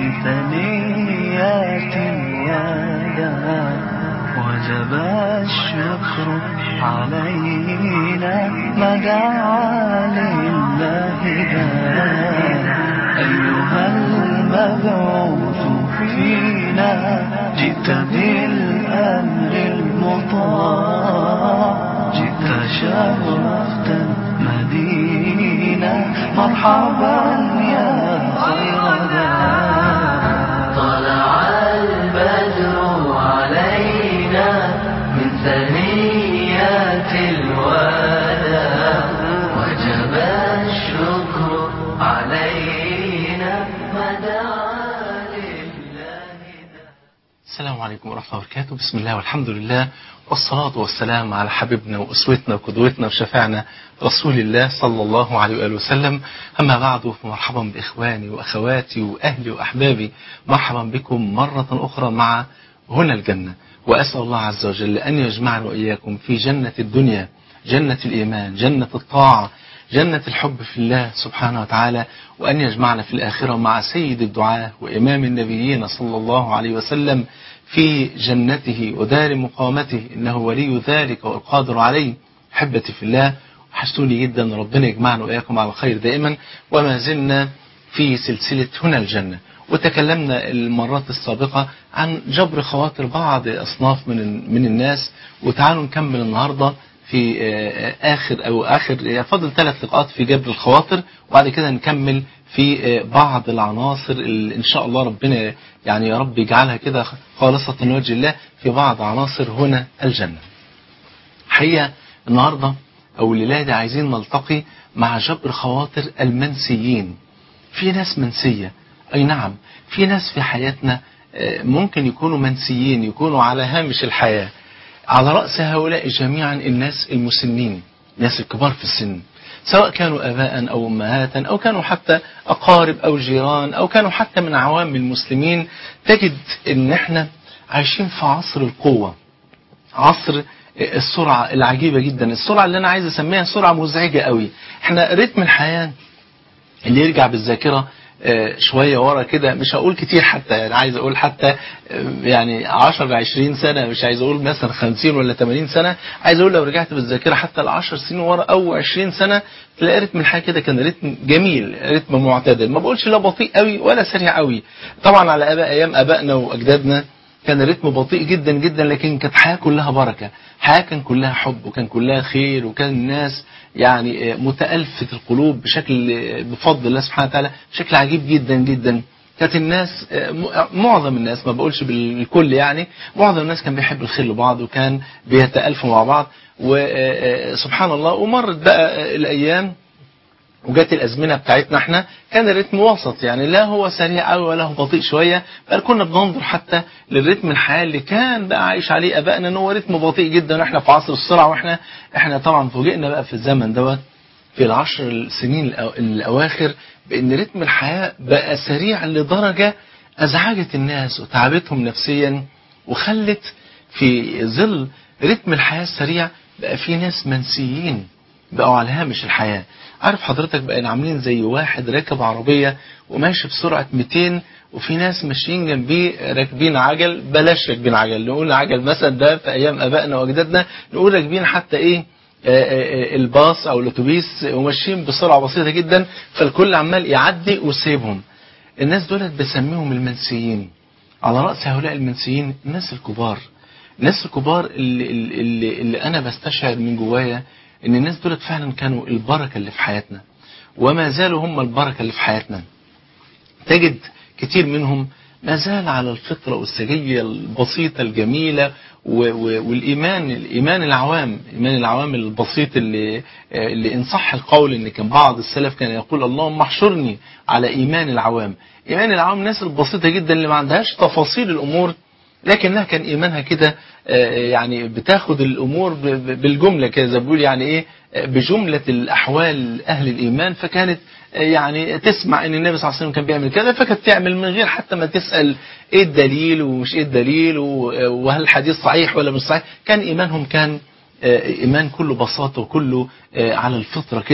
من ثنيات الوداع وجب الشكر علينا ما دعا لله داع أيها المبعوث فينا جئت بالأمر المطاع جئت شرفت المدينة مرحبا يا خير داع طلع البدر علينا من ثنيات الوداع وجب الشكر علينا ما دعا لله السلام عليكم ورحمة الله وبركاته بسم الله والحمد لله والصلاة والسلام على حبيبنا وأسوتنا وقدوتنا وشفاعنا رسول الله صلى الله عليه وآله وسلم أما بعد فمرحبا بإخواني وأخواتي وأهلي وأحبابي مرحبا بكم مرة أخرى مع هنا الجنة وأسأل الله عز وجل أن يجمعنا وإياكم في جنة الدنيا جنة الإيمان جنة الطاعة جنة الحب في الله سبحانه وتعالى وأن يجمعنا في الآخرة مع سيد الدعاة وإمام النبيين صلى الله عليه وسلم في جنته ودار مقامته إنه ولي ذلك والقادر عليه حبتي في الله وحشتوني جدا ربنا يجمعنا وإياكم على خير دائما وما زلنا في سلسلة هنا الجنة وتكلمنا المرات السابقة عن جبر خواطر بعض أصناف من من الناس وتعالوا نكمل النهاردة في آخر أو آخر فضل ثلاث لقاءات في جبر الخواطر وبعد كده نكمل في بعض العناصر اللي إن شاء الله ربنا يعني يا رب يجعلها كده خالصة لوجه الله في بعض عناصر هنا الجنة حقيقة النهاردة أو الليلة دي عايزين نلتقي مع جبر خواطر المنسيين في ناس منسية أي نعم في ناس في حياتنا ممكن يكونوا منسيين يكونوا على هامش الحياة على رأس هؤلاء جميعا الناس المسنين الناس الكبار في السن سواء كانوا أباء أو أمهات أو كانوا حتى أقارب أو جيران أو كانوا حتى من عوام المسلمين تجد أن احنا عايشين في عصر القوة عصر السرعة العجيبة جدا السرعة اللي أنا عايز أسميها سرعة مزعجة قوي احنا رتم الحياة اللي يرجع بالذاكرة شوية ورا كده مش هقول كتير حتى يعني عايز اقول حتى يعني 10 20 سنة مش عايز اقول مثلا 50 ولا 80 سنة عايز اقول لو رجعت بالذاكرة حتى ل 10 سنين ورا او 20 سنة تلاقي رتم الحياة كده كان رتم جميل رتم معتدل ما بقولش لا بطيء قوي ولا سريع قوي طبعا على اباء ايام ابائنا واجدادنا كان الرتم بطيء جدا جدا لكن كانت حياة كلها بركة حياة كان كلها حب وكان كلها خير وكان الناس يعني متألفة القلوب بشكل بفضل الله سبحانه وتعالى بشكل عجيب جدا جدا كانت الناس معظم الناس ما بقولش بالكل يعني معظم الناس كان بيحب الخير لبعض وكان بيتألفوا مع بعض وسبحان الله ومرت بقى الأيام وجات الأزمنة بتاعتنا احنا كان الريتم وسط يعني لا هو سريع قوي ولا هو بطيء شوية بل كنا بننظر حتى للريتم الحياة اللي كان بقى عايش عليه أبائنا ان هو ريتم بطيء جدا واحنا في عصر السرعة واحنا احنا طبعا فوجئنا بقى في الزمن دوت في العشر السنين الأواخر بأن رتم الحياة بقى سريع لدرجة أزعجت الناس وتعبتهم نفسيا وخلت في ظل رتم الحياة السريع بقى في ناس منسيين بقوا على هامش الحياة عارف حضرتك بقى عاملين زي واحد راكب عربية وماشي بسرعة 200 وفي ناس ماشيين جنبيه راكبين عجل بلاش راكبين عجل نقول عجل مثلا ده في ايام ابائنا واجدادنا نقول راكبين حتى ايه الباص او الاتوبيس وماشيين بسرعة بسيطة جدا فالكل عمال يعدي وسيبهم الناس دولت بسميهم المنسيين على رأس هؤلاء المنسيين الناس الكبار الناس الكبار اللي, اللي, اللي انا بستشعر من جوايا ان الناس دولت فعلا كانوا البركة اللي في حياتنا وما زالوا هم البركة اللي في حياتنا تجد كتير منهم ما زال على الفطرة والسجية البسيطة الجميلة والإيمان الإيمان العوام إيمان العوام البسيط اللي, اللي إن صح القول إن كان بعض السلف كان يقول اللهم احشرني على إيمان العوام إيمان العوام الناس البسيطة جدا اللي ما عندهاش تفاصيل الأمور لكنها كان إيمانها كده يعني بتاخد الأمور بالجملة كده زي بقول يعني إيه بجملة الأحوال أهل الإيمان فكانت يعني تسمع ان النبي صلى الله عليه وسلم كان بيعمل كذا فكانت تعمل من غير حتى ما تسأل ايه الدليل ومش ايه الدليل وهل الحديث صحيح ولا مش صحيح كان ايمانهم كان ايمان كله بساطة وكله على الفطرة كده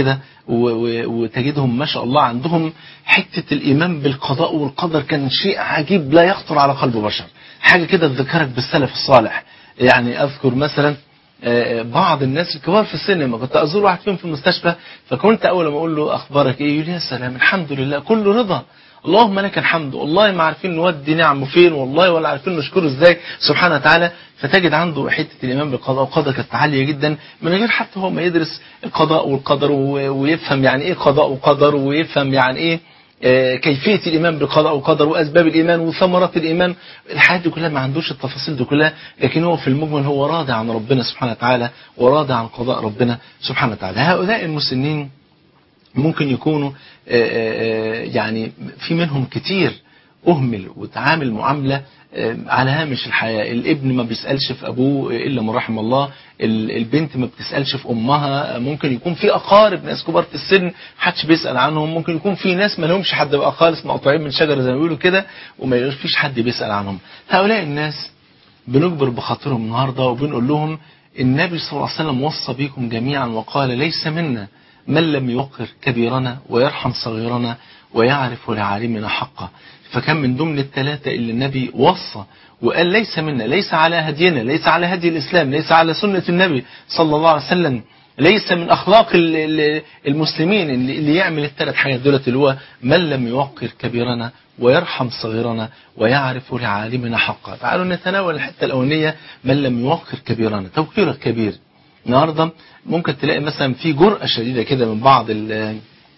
و- و- وتجدهم ما شاء الله عندهم حتة الإيمان بالقضاء والقدر كان شيء عجيب لا يخطر على قلب بشر حاجة كده تذكرك بالسلف الصالح يعني أذكر مثلا آه، بعض الناس الكبار في السن لما كنت ازور واحد فيهم في المستشفى فكنت اول ما اقول له اخبارك ايه يقول لي يا سلام الحمد لله كله رضا اللهم لك الحمد والله ما عارفين نودي نعمه فين والله ولا عارفين نشكره ازاي سبحانه وتعالى فتجد عنده حته الايمان بالقضاء والقدر كانت عاليه جدا من غير حتى هو ما يدرس القضاء والقدر و- ويفهم يعني ايه قضاء وقدر ويفهم يعني ايه آه، كيفية الإيمان بالقضاء والقدر وأسباب الإيمان وثمرات الإيمان الحياة دي كلها ما عندوش التفاصيل دي كلها لكن هو في المجمل هو راضي عن ربنا سبحانه وتعالى وراضي عن قضاء ربنا سبحانه وتعالى هؤلاء المسنين ممكن يكونوا آه، آه، يعني في منهم كتير أهمل وتعامل معاملة آه، على هامش الحياة الابن ما بيسألش في أبوه إلا من رحم الله ال- البنت ما بتسألش في أمها ممكن يكون في أقارب ناس كبار في السن محدش بيسأل عنهم ممكن يكون في ناس ما لهمش حد بقى خالص مقطوعين من شجرة زي ما بيقولوا كده وما فيش حد بيسأل عنهم هؤلاء الناس بنجبر بخاطرهم النهارده وبنقول لهم النبي صلى الله عليه وسلم وصى بكم جميعا وقال ليس منا من لم يوقر كبيرنا ويرحم صغيرنا ويعرف لعالمنا حقه فكان من ضمن الثلاثة اللي النبي وصى وقال ليس منا ليس على هدينا ليس على هدي الإسلام ليس على سنة النبي صلى الله عليه وسلم ليس من أخلاق ال- ال- المسلمين اللي اللي يعمل الثلاث حاجات دولت اللي هو من لم يوقر كبيرنا ويرحم صغيرنا ويعرف لعالمنا حقا تعالوا نتناول الحتة الأولانية من لم يوقر كبيرنا توقير الكبير النهارده ممكن تلاقي مثلا في جرأة شديدة كده من بعض ال-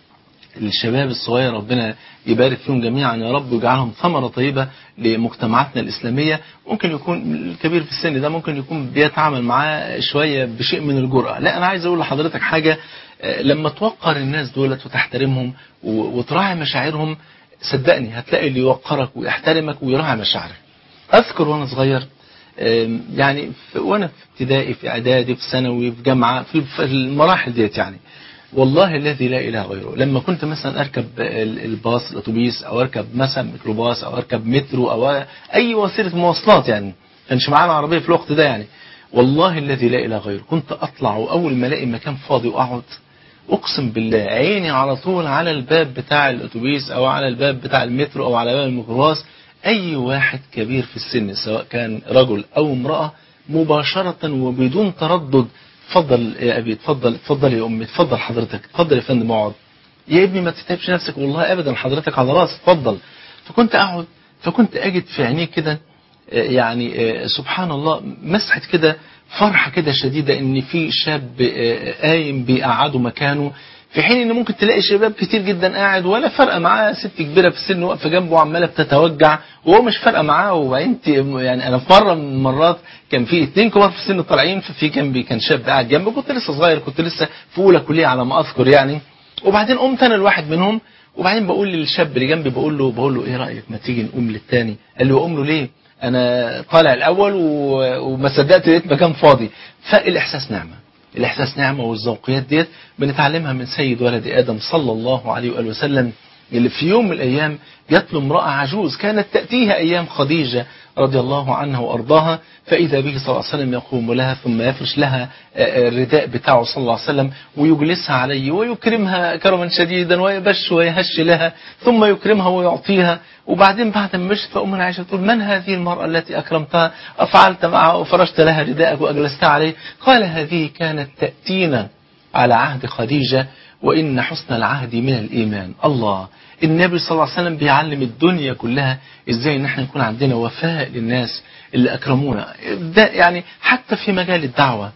الشباب الصغير ربنا يبارك فيهم جميعا يا رب ويجعلهم ثمرة طيبة لمجتمعاتنا الإسلامية ممكن يكون الكبير في السن ده ممكن يكون بيتعامل معاه شوية بشيء من الجرأة لا أنا عايز أقول لحضرتك حاجة آه، لما توقر الناس دولت وتحترمهم و- وتراعي مشاعرهم صدقني هتلاقي اللي يوقرك ويحترمك ويراعي مشاعرك أذكر وأنا صغير آم، يعني في- وانا في ابتدائي في اعدادي في ثانوي في جامعه في في المراحل ديت يعني والله الذي لا اله غيره لما كنت مثلا اركب ال- الباص الاتوبيس او اركب مثلا ميكروباص او اركب مترو او اي وسيله مواصلات يعني كانش معانا عربيه في الوقت ده يعني والله الذي لا اله غيره كنت اطلع واول ما الاقي مكان فاضي واقعد اقسم بالله عيني على طول على الباب بتاع الاتوبيس او على الباب بتاع المترو او على باب الميكروباص اي واحد كبير في السن سواء كان رجل او امراه مباشره وبدون تردد اتفضل يا ابي اتفضل اتفضل يا امي اتفضل حضرتك اتفضل يا فندم اقعد يا ابني ما تتعبش نفسك والله ابدا حضرتك على راسي اتفضل فكنت اقعد فكنت اجد في عينيه كده آه، يعني آه، سبحان الله مسحة كده فرحة كده شديدة ان في شاب آه، قايم بيقعده مكانه في حين ان ممكن تلاقي شباب كتير جدا قاعد ولا فرقه معاه ست كبيره في السن واقفه جنبه وعماله بتتوجع وهو مش فارقه معاه وبعدين ت- يعني انا في مره من المرات كان في اتنين كبار في السن طالعين ففي جنبي كان شاب قاعد جنبي كنت لسه صغير كنت لسه في اولى كليه على ما اذكر يعني وبعدين قمت انا الواحد منهم وبعدين بقول للشاب اللي جنبي بقول له بقول له ايه رايك ما تيجي نقوم للتاني قال لي اقوم له ليه انا طالع الاول و- وما صدقت لقيت مكان فاضي فالاحساس نعمه الاحساس نعمه والذوقيات ديت بنتعلمها من سيد ولد ادم صلى الله عليه واله وسلم اللي في يوم من الايام جات له امراه عجوز كانت تاتيها ايام خديجه رضي الله عنها وارضاها فاذا به صلى الله عليه وسلم يقوم لها ثم يفرش لها آه، آه، الرداء بتاعه صلى الله عليه وسلم ويجلسها عليه ويكرمها كرما شديدا ويبش ويهش لها ثم يكرمها ويعطيها وبعدين بعد ما مشت فأمنا عائشة تقول من هذه المرأة التي أكرمتها أفعلت معها وفرشت لها رداءك وأجلستها عليه قال هذه كانت تأتينا على عهد خديجة وإن حسن العهد من الإيمان الله النبي صلى الله عليه وسلم بيعلم الدنيا كلها إزاي إن احنا يكون عندنا وفاء للناس اللي أكرمونا ده يعني حتى في مجال الدعوة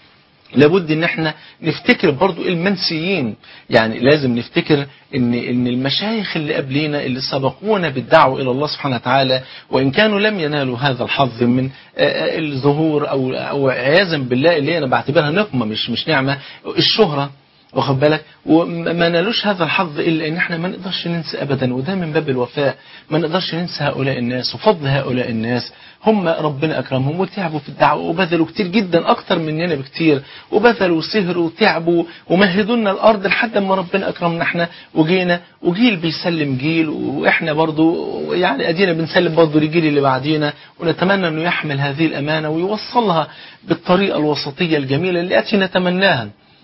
لابد ان احنا نفتكر برضو المنسيين يعني لازم نفتكر ان ان المشايخ اللي قبلينا اللي سبقونا بالدعوه الى الله سبحانه وتعالى وان كانوا لم ينالوا هذا الحظ من آه، آه، الظهور او او عياذا بالله اللي انا بعتبرها نقمه مش مش نعمه الشهره واخد بالك وما نالوش هذا الحظ الا ان احنا ما نقدرش ننسى ابدا وده من باب الوفاء ما نقدرش ننسى هؤلاء الناس وفضل هؤلاء الناس هم ربنا اكرمهم وتعبوا في الدعوه وبذلوا كتير جدا اكتر مننا بكتير وبذلوا وسهروا وتعبوا ومهدوا لنا الارض لحد ما ربنا اكرمنا احنا وجينا وجيل بيسلم جيل واحنا برضو يعني ادينا بنسلم برضو للجيل اللي بعدينا ونتمنى انه يحمل هذه الامانه ويوصلها بالطريقه الوسطيه الجميله التي نتمناها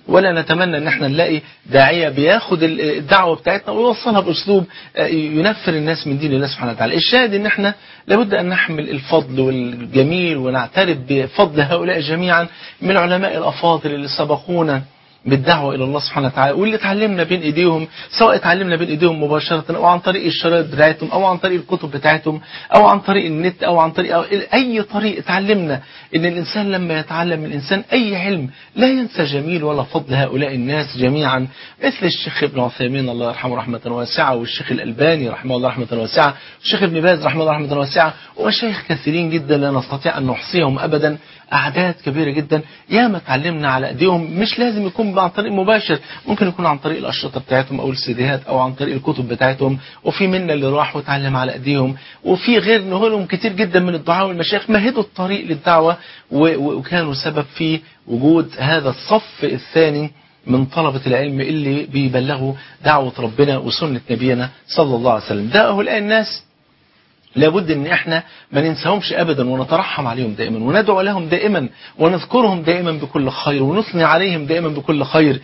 ولا نتمنى ان احنا نلاقي داعية بياخد الدعوة بتاعتنا ويوصلها باسلوب ينفر الناس من دين الله سبحانه وتعالى الشاهد ان احنا لابد ان نحمل الفضل والجميل ونعترف بفضل هؤلاء جميعا من العلماء الافاضل اللي سبقونا بالدعوة إلى الله سبحانه وتعالى واللي اتعلمنا بين إيديهم سواء اتعلمنا بين إيديهم مباشرة أو عن طريق الشرايط بتاعتهم أو عن طريق الكتب بتاعتهم أو عن طريق النت أو عن طريق أو أي طريق اتعلمنا إن الإنسان لما يتعلم الإنسان أي علم لا ينسى جميل ولا فضل هؤلاء الناس جميعا مثل الشيخ ابن عثيمين الله يرحمه رحمة واسعة والشيخ الألباني رحمه الله رحمة واسعة والشيخ ابن باز رحمه الله رحمة واسعة ومشايخ كثيرين جدا لا نستطيع أن نحصيهم أبدا أعداد كبيرة جدا ياما اتعلمنا على أيديهم مش لازم يكون عن طريق مباشر ممكن يكون عن طريق الأشرطة بتاعتهم أو السيديهات أو عن طريق الكتب بتاعتهم وفي منا اللي راح وتعلم على أيديهم وفي غير نهولهم كتير جدا من الدعاء والمشايخ مهدوا الطريق للدعوة وكانوا سبب في وجود هذا الصف الثاني من طلبة العلم اللي بيبلغوا دعوة ربنا وسنة نبينا صلى الله عليه وسلم ده هؤلاء الناس لابد ان احنا ما ننساهمش ابدا ونترحم عليهم دائما وندعو لهم دائما ونذكرهم دائما بكل خير ونثني عليهم دائما بكل خير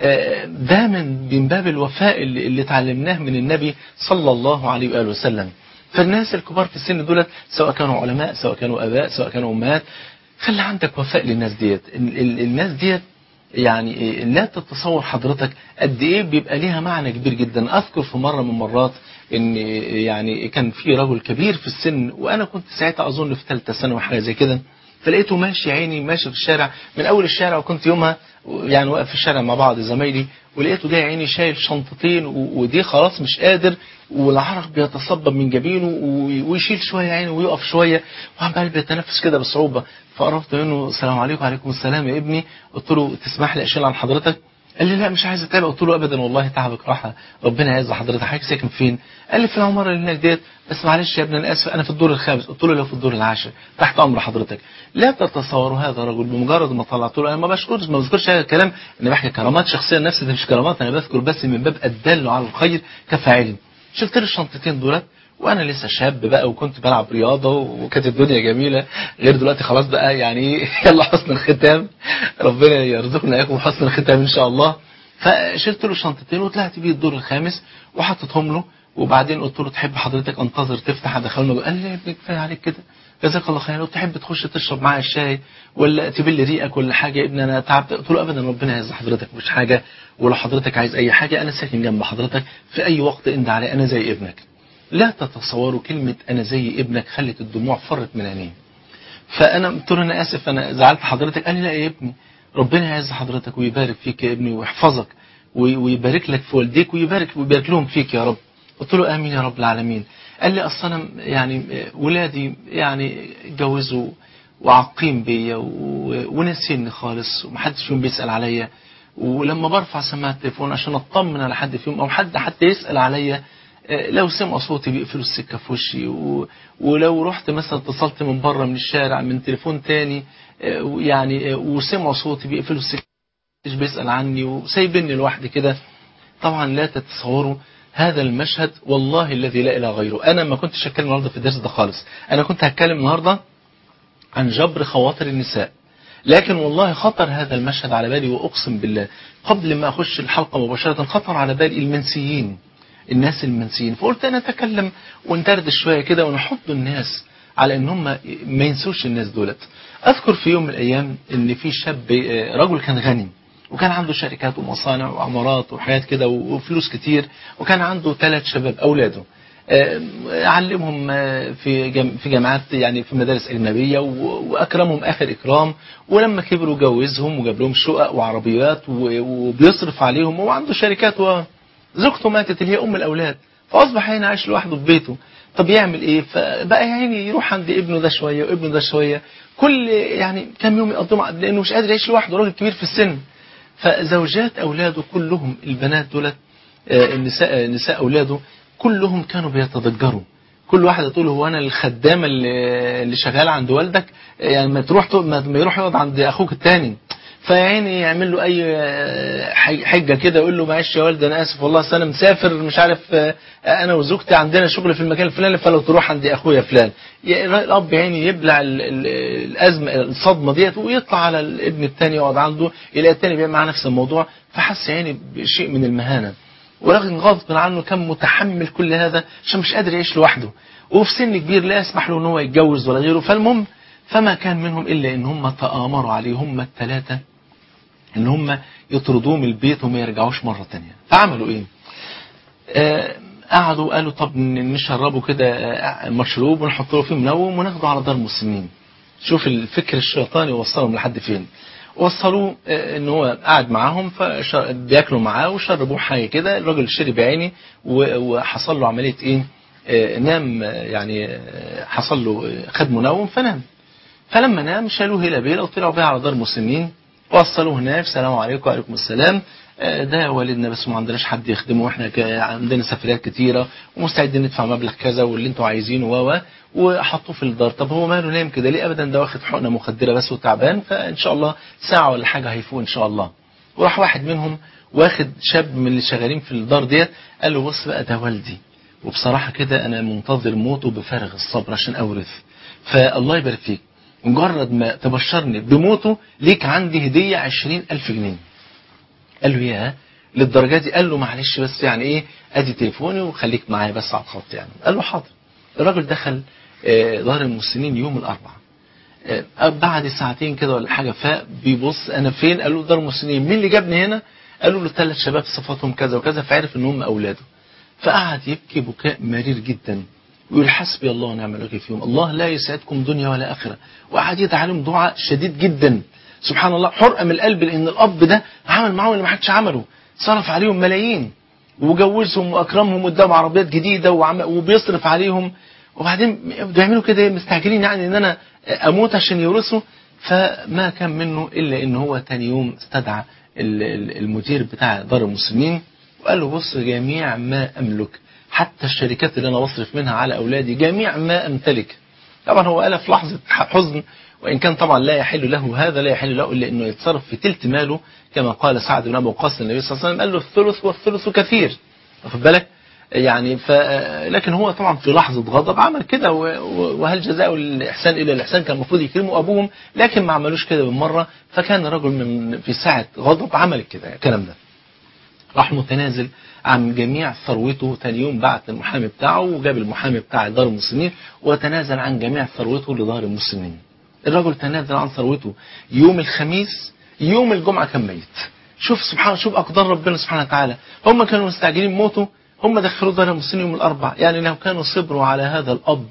ده من من باب الوفاء اللي, اللي اتعلمناه من النبي صلى الله عليه واله وسلم فالناس الكبار في السن دولت سواء كانوا علماء سواء كانوا اباء سواء كانوا امهات خلي عندك وفاء للناس ديت الناس ديت يعني لا تتصور حضرتك قد ايه بيبقى ليها معنى كبير جدا اذكر في مرة من مرات ان يعني كان في رجل كبير في السن وانا كنت ساعتها اظن في ثالثه ثانوي حاجه زي كده فلقيته ماشي عيني ماشي في الشارع من اول الشارع وكنت يومها يعني واقف في الشارع مع بعض زمايلي ولقيته جاي عيني شايل شنطتين ودي خلاص مش قادر والعرق بيتصبب من جبينه ويشيل شويه عينه ويقف شويه وعمال بيتنفس كده بصعوبه فقربت منه السلام عليكم وعليكم السلام يا ابني قلت له تسمح لي اشيل عن حضرتك قال لي لا مش عايز اتابع قلت له ابدا والله تعبك راحه ربنا يعز حضرتك حضرتك ساكن فين قال لي في العماره اللي هناك ديت بس معلش يا ابني انا اسف انا في الدور الخامس قلت له لو في الدور العاشر تحت امر حضرتك لا تتصوروا هذا الرجل بمجرد ما طلعت له انا ما بشكرش ما بذكرش هذا الكلام انا بحكي كرامات شخصيه نفسي ده مش كرامات انا بذكر بس من باب الدل على الخير كفاعل شلت له الشنطتين دولت وانا لسه شاب بقى وكنت بلعب رياضه وكانت الدنيا جميله غير دلوقتي خلاص بقى يعني يلا حسن الختام ربنا يرزقنا اياكم حسن الختام ان شاء الله فشلت له الشنطتين وطلعت بيه الدور الخامس وحطيتهم له وبعدين قلت له تحب حضرتك انتظر تفتح ادخلنا قال لي يا ابني كفايه عليك كده جزاك الله خير تحب تخش تشرب معايا الشاي ولا تبل ريقك ولا حاجه يا ابني انا تعبت قلت له ابدا ربنا يعز حضرتك مش حاجه ولو حضرتك عايز اي حاجه انا ساكن جنب حضرتك في اي وقت انت علي انا زي ابنك لا تتصوروا كلمه انا زي ابنك خلت الدموع فرت من عينيه فانا قلت له انا اسف انا زعلت حضرتك قال لي لا يا ابني ربنا يعز حضرتك ويبارك فيك يا ابني ويحفظك ويبارك لك في والديك ويبارك ويبارك لهم فيك يا رب قلت له امين يا رب العالمين قال لي اصل انا يعني ولادي يعني اتجوزوا وعاقين بيا وناسيني خالص ومحدش فيهم بيسال عليا ولما برفع سماعه التليفون عشان اطمن على حد فيهم او حد حتى يسال عليا لو سمعوا صوتي بيقفلوا السكه في وشي و... ولو رحت مثلا اتصلت من بره من الشارع من تليفون تاني يعني وسمعوا صوتي بيقفلوا السكه مش بيسال عني وسايبني لوحدي كده طبعا لا تتصوروا هذا المشهد والله الذي لا اله غيره انا ما كنتش هتكلم النهارده في الدرس ده خالص انا كنت هتكلم النهارده عن جبر خواطر النساء لكن والله خطر هذا المشهد على بالي واقسم بالله قبل ما اخش الحلقه مباشره خطر على بالي المنسيين الناس المنسيين فقلت انا اتكلم وندردش شويه كده ونحط الناس على ان هم ما ينسوش الناس دولت اذكر في يوم من الايام ان في شاب رجل كان غني وكان عنده شركات ومصانع وعمارات وحاجات كده وفلوس كتير وكان عنده ثلاث شباب اولاده علمهم في في جامعات يعني في مدارس اجنبيه واكرمهم اخر اكرام ولما كبروا جوزهم وجاب لهم شقق وعربيات وبيصرف عليهم وهو عنده شركات وزوجته ماتت اللي هي ام الاولاد فاصبح هنا عايش لوحده في بيته طب يعمل ايه فبقى يعني يروح عند ابنه ده شويه وابنه ده شويه كل يعني كام يوم يقضيهم لانه مش قادر يعيش لوحده راجل كبير في السن فزوجات اولاده كلهم البنات دولت النساء نساء اولاده كلهم كانوا بيتضجروا كل واحده تقول هو انا الخدامه اللي, اللي شغاله عند والدك يعني ما تروح ما يروح يقعد عند اخوك الثاني فيعني يعمل له اي آه، حج- حجه كده يقول له معلش يا والد انا اسف والله أصل انا مسافر مش عارف آه، انا وزوجتي عندنا شغل في المكان الفلاني فلو تروح عند اخويا فلان ي- الاب يعني يبلع ال- ال- الازمه الصدمه ديت ويطلع على الابن الثاني يقعد عنده يلاقي الثاني بيعمل معاه نفس الموضوع فحس يعني بشيء من المهانه ولكن غصب عنه كان متحمل كل هذا عشان مش قادر يعيش لوحده وفي سن كبير لا يسمح له ان هو يتجوز ولا غيره فالمهم فما كان منهم الا ان هم تآمروا عليه هم الثلاثه ان هم يطردوه من البيت وما يرجعوش مره تانية فعملوا ايه؟ آه قعدوا قالوا طب ن- نشربه كده آه، مشروب ونحط له فيه منوم وناخده على دار المسلمين شوف الفكر الشيطاني وصلهم لحد فين وصلوه آه، ان هو قاعد معاهم فبياكلوا معاه وشربوه حاجه كده الراجل شرب عيني و- وحصل له عمليه ايه آه، نام آه، يعني آه، حصل له آه، خد منوم فنام فلما نام شالوه الى بيلا وطلعوا بيه على دار المسلمين وصلوه هناك السلام عليكم وعليكم السلام آه، ده والدنا بس ما عندناش حد يخدمه واحنا ك- عندنا سفريات كتيره ومستعدين ندفع مبلغ كذا واللي انتوا عايزينه و و وحطوه في الدار طب هو ماله نايم كده ليه ابدا ده واخد حقنه مخدره بس وتعبان فان شاء الله ساعه ولا حاجه هيفوق ان شاء الله وراح واحد منهم واخد شاب من اللي شغالين في الدار ديت قال له بص بقى ده والدي وبصراحه كده انا منتظر موته بفارغ الصبر عشان اورث فالله يبارك فيك مجرد ما تبشرني بموته ليك عندي هدية عشرين ألف جنيه قال له يا للدرجة دي قال له معلش بس يعني ايه ادي تليفوني وخليك معايا بس على الخط يعني قال له حاضر الراجل دخل آه، دار المسلمين يوم الأربعاء آه، بعد ساعتين كده ولا حاجة فبيبص أنا فين قال له دار المسلمين مين اللي جابني هنا قالوا له ثلاث شباب صفاتهم كذا وكذا فعرف ان هم أولاده فقعد يبكي بكاء مرير جدا ويقول حسبي الله ونعم الوكيل فيهم الله لا يسعدكم دنيا ولا آخرة وقعد يدعي لهم دعاء شديد جدا سبحان الله حرقة من القلب لأن الأب ده عمل معاهم اللي ما حدش عمله صرف عليهم ملايين وجوزهم وأكرمهم واداهم عربيات جديدة وعم- وبيصرف عليهم وبعدين بيعملوا كده مستعجلين يعني ان انا اموت عشان يورثوا فما كان منه الا ان هو تاني يوم استدعى ال- ال- المدير بتاع دار المسلمين وقال له بص جميع ما املك حتى الشركات اللي انا بصرف منها على اولادي جميع ما امتلك طبعا هو قال في لحظه حزن وان كان طبعا لا يحل له هذا لا يحل له الا انه يتصرف في تلت ماله كما قال سعد بن ابي وقاص النبي صلى الله عليه وسلم قال له الثلث والثلث كثير واخد بالك يعني ف لكن هو طبعا في لحظه غضب عمل كده و- و- وهل جزاء الاحسان الا الاحسان كان المفروض يكرموا ابوهم لكن ما عملوش كده بالمره فكان رجل من في ساعه غضب عمل كده الكلام ده راح متنازل عن جميع ثروته تاني يوم بعت المحامي بتاعه وجاب المحامي بتاع دار المسلمين وتنازل عن جميع ثروته لدار المسلمين الرجل تنازل عن ثروته يوم الخميس يوم الجمعة كان ميت شوف سبحان شوف أقدار ربنا سبحانه وتعالى هم كانوا مستعجلين موته هم دخلوا دار المسلمين يوم الأربع يعني لو كانوا صبروا على هذا الأب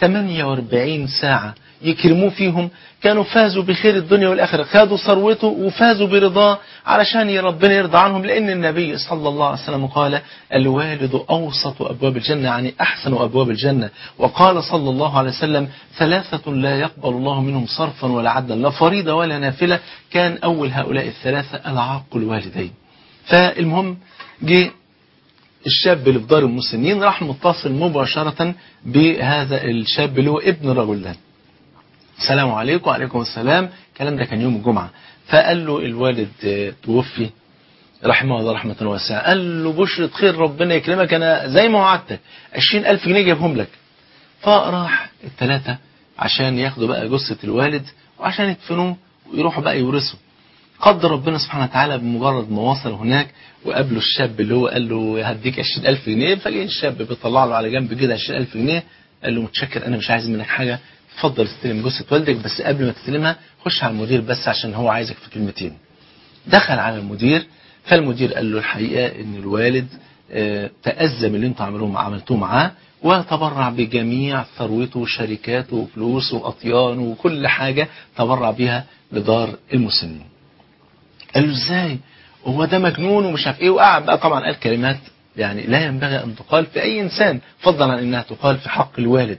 48 ساعة يكرموه فيهم كانوا فازوا بخير الدنيا والآخرة خدوا ثروته وفازوا برضاه علشان ربنا يرضى عنهم لأن النبي صلى الله عليه وسلم قال الوالد أوسط أبواب الجنة يعني أحسن أبواب الجنة وقال صلى الله عليه وسلم ثلاثة لا يقبل الله منهم صرفا ولا عدلا لا فريضة ولا نافلة كان أول هؤلاء الثلاثة العاق الوالدين فالمهم جه الشاب اللي في دار المسلمين راح متصل مباشرة بهذا الشاب اللي هو ابن الرجل ده السلام عليكم وعليكم السلام الكلام ده كان يوم الجمعة فقال له الوالد آه، توفي رحمه الله رحمة واسعة قال له بشرة خير ربنا يكرمك أنا زي ما وعدتك 20000 جنيه جابهم لك فراح الثلاثة عشان ياخدوا بقى جثة الوالد وعشان يدفنوه ويروحوا بقى يورثوا قدر ربنا سبحانه وتعالى بمجرد ما وصل هناك وقابله الشاب اللي هو قال له هديك 20000 جنيه فجأة الشاب بيطلع له على جنب كده 20000 جنيه قال له متشكر انا مش عايز منك حاجه اتفضل استلم جثه والدك بس قبل ما تستلمها خش على المدير بس عشان هو عايزك في كلمتين دخل على المدير فالمدير قال له الحقيقه ان الوالد آه، تأذى من اللي انتوا عملوه عملتوه معاه وتبرع بجميع ثروته وشركاته وفلوسه وأطيانه وكل حاجة تبرع بها لدار المسلمين قال له ازاي هو ده مجنون ومش عارف ايه وقعد بقى طبعا قال كلمات يعني لا ينبغي ان تقال في اي انسان فضلا عن انها تقال في حق الوالد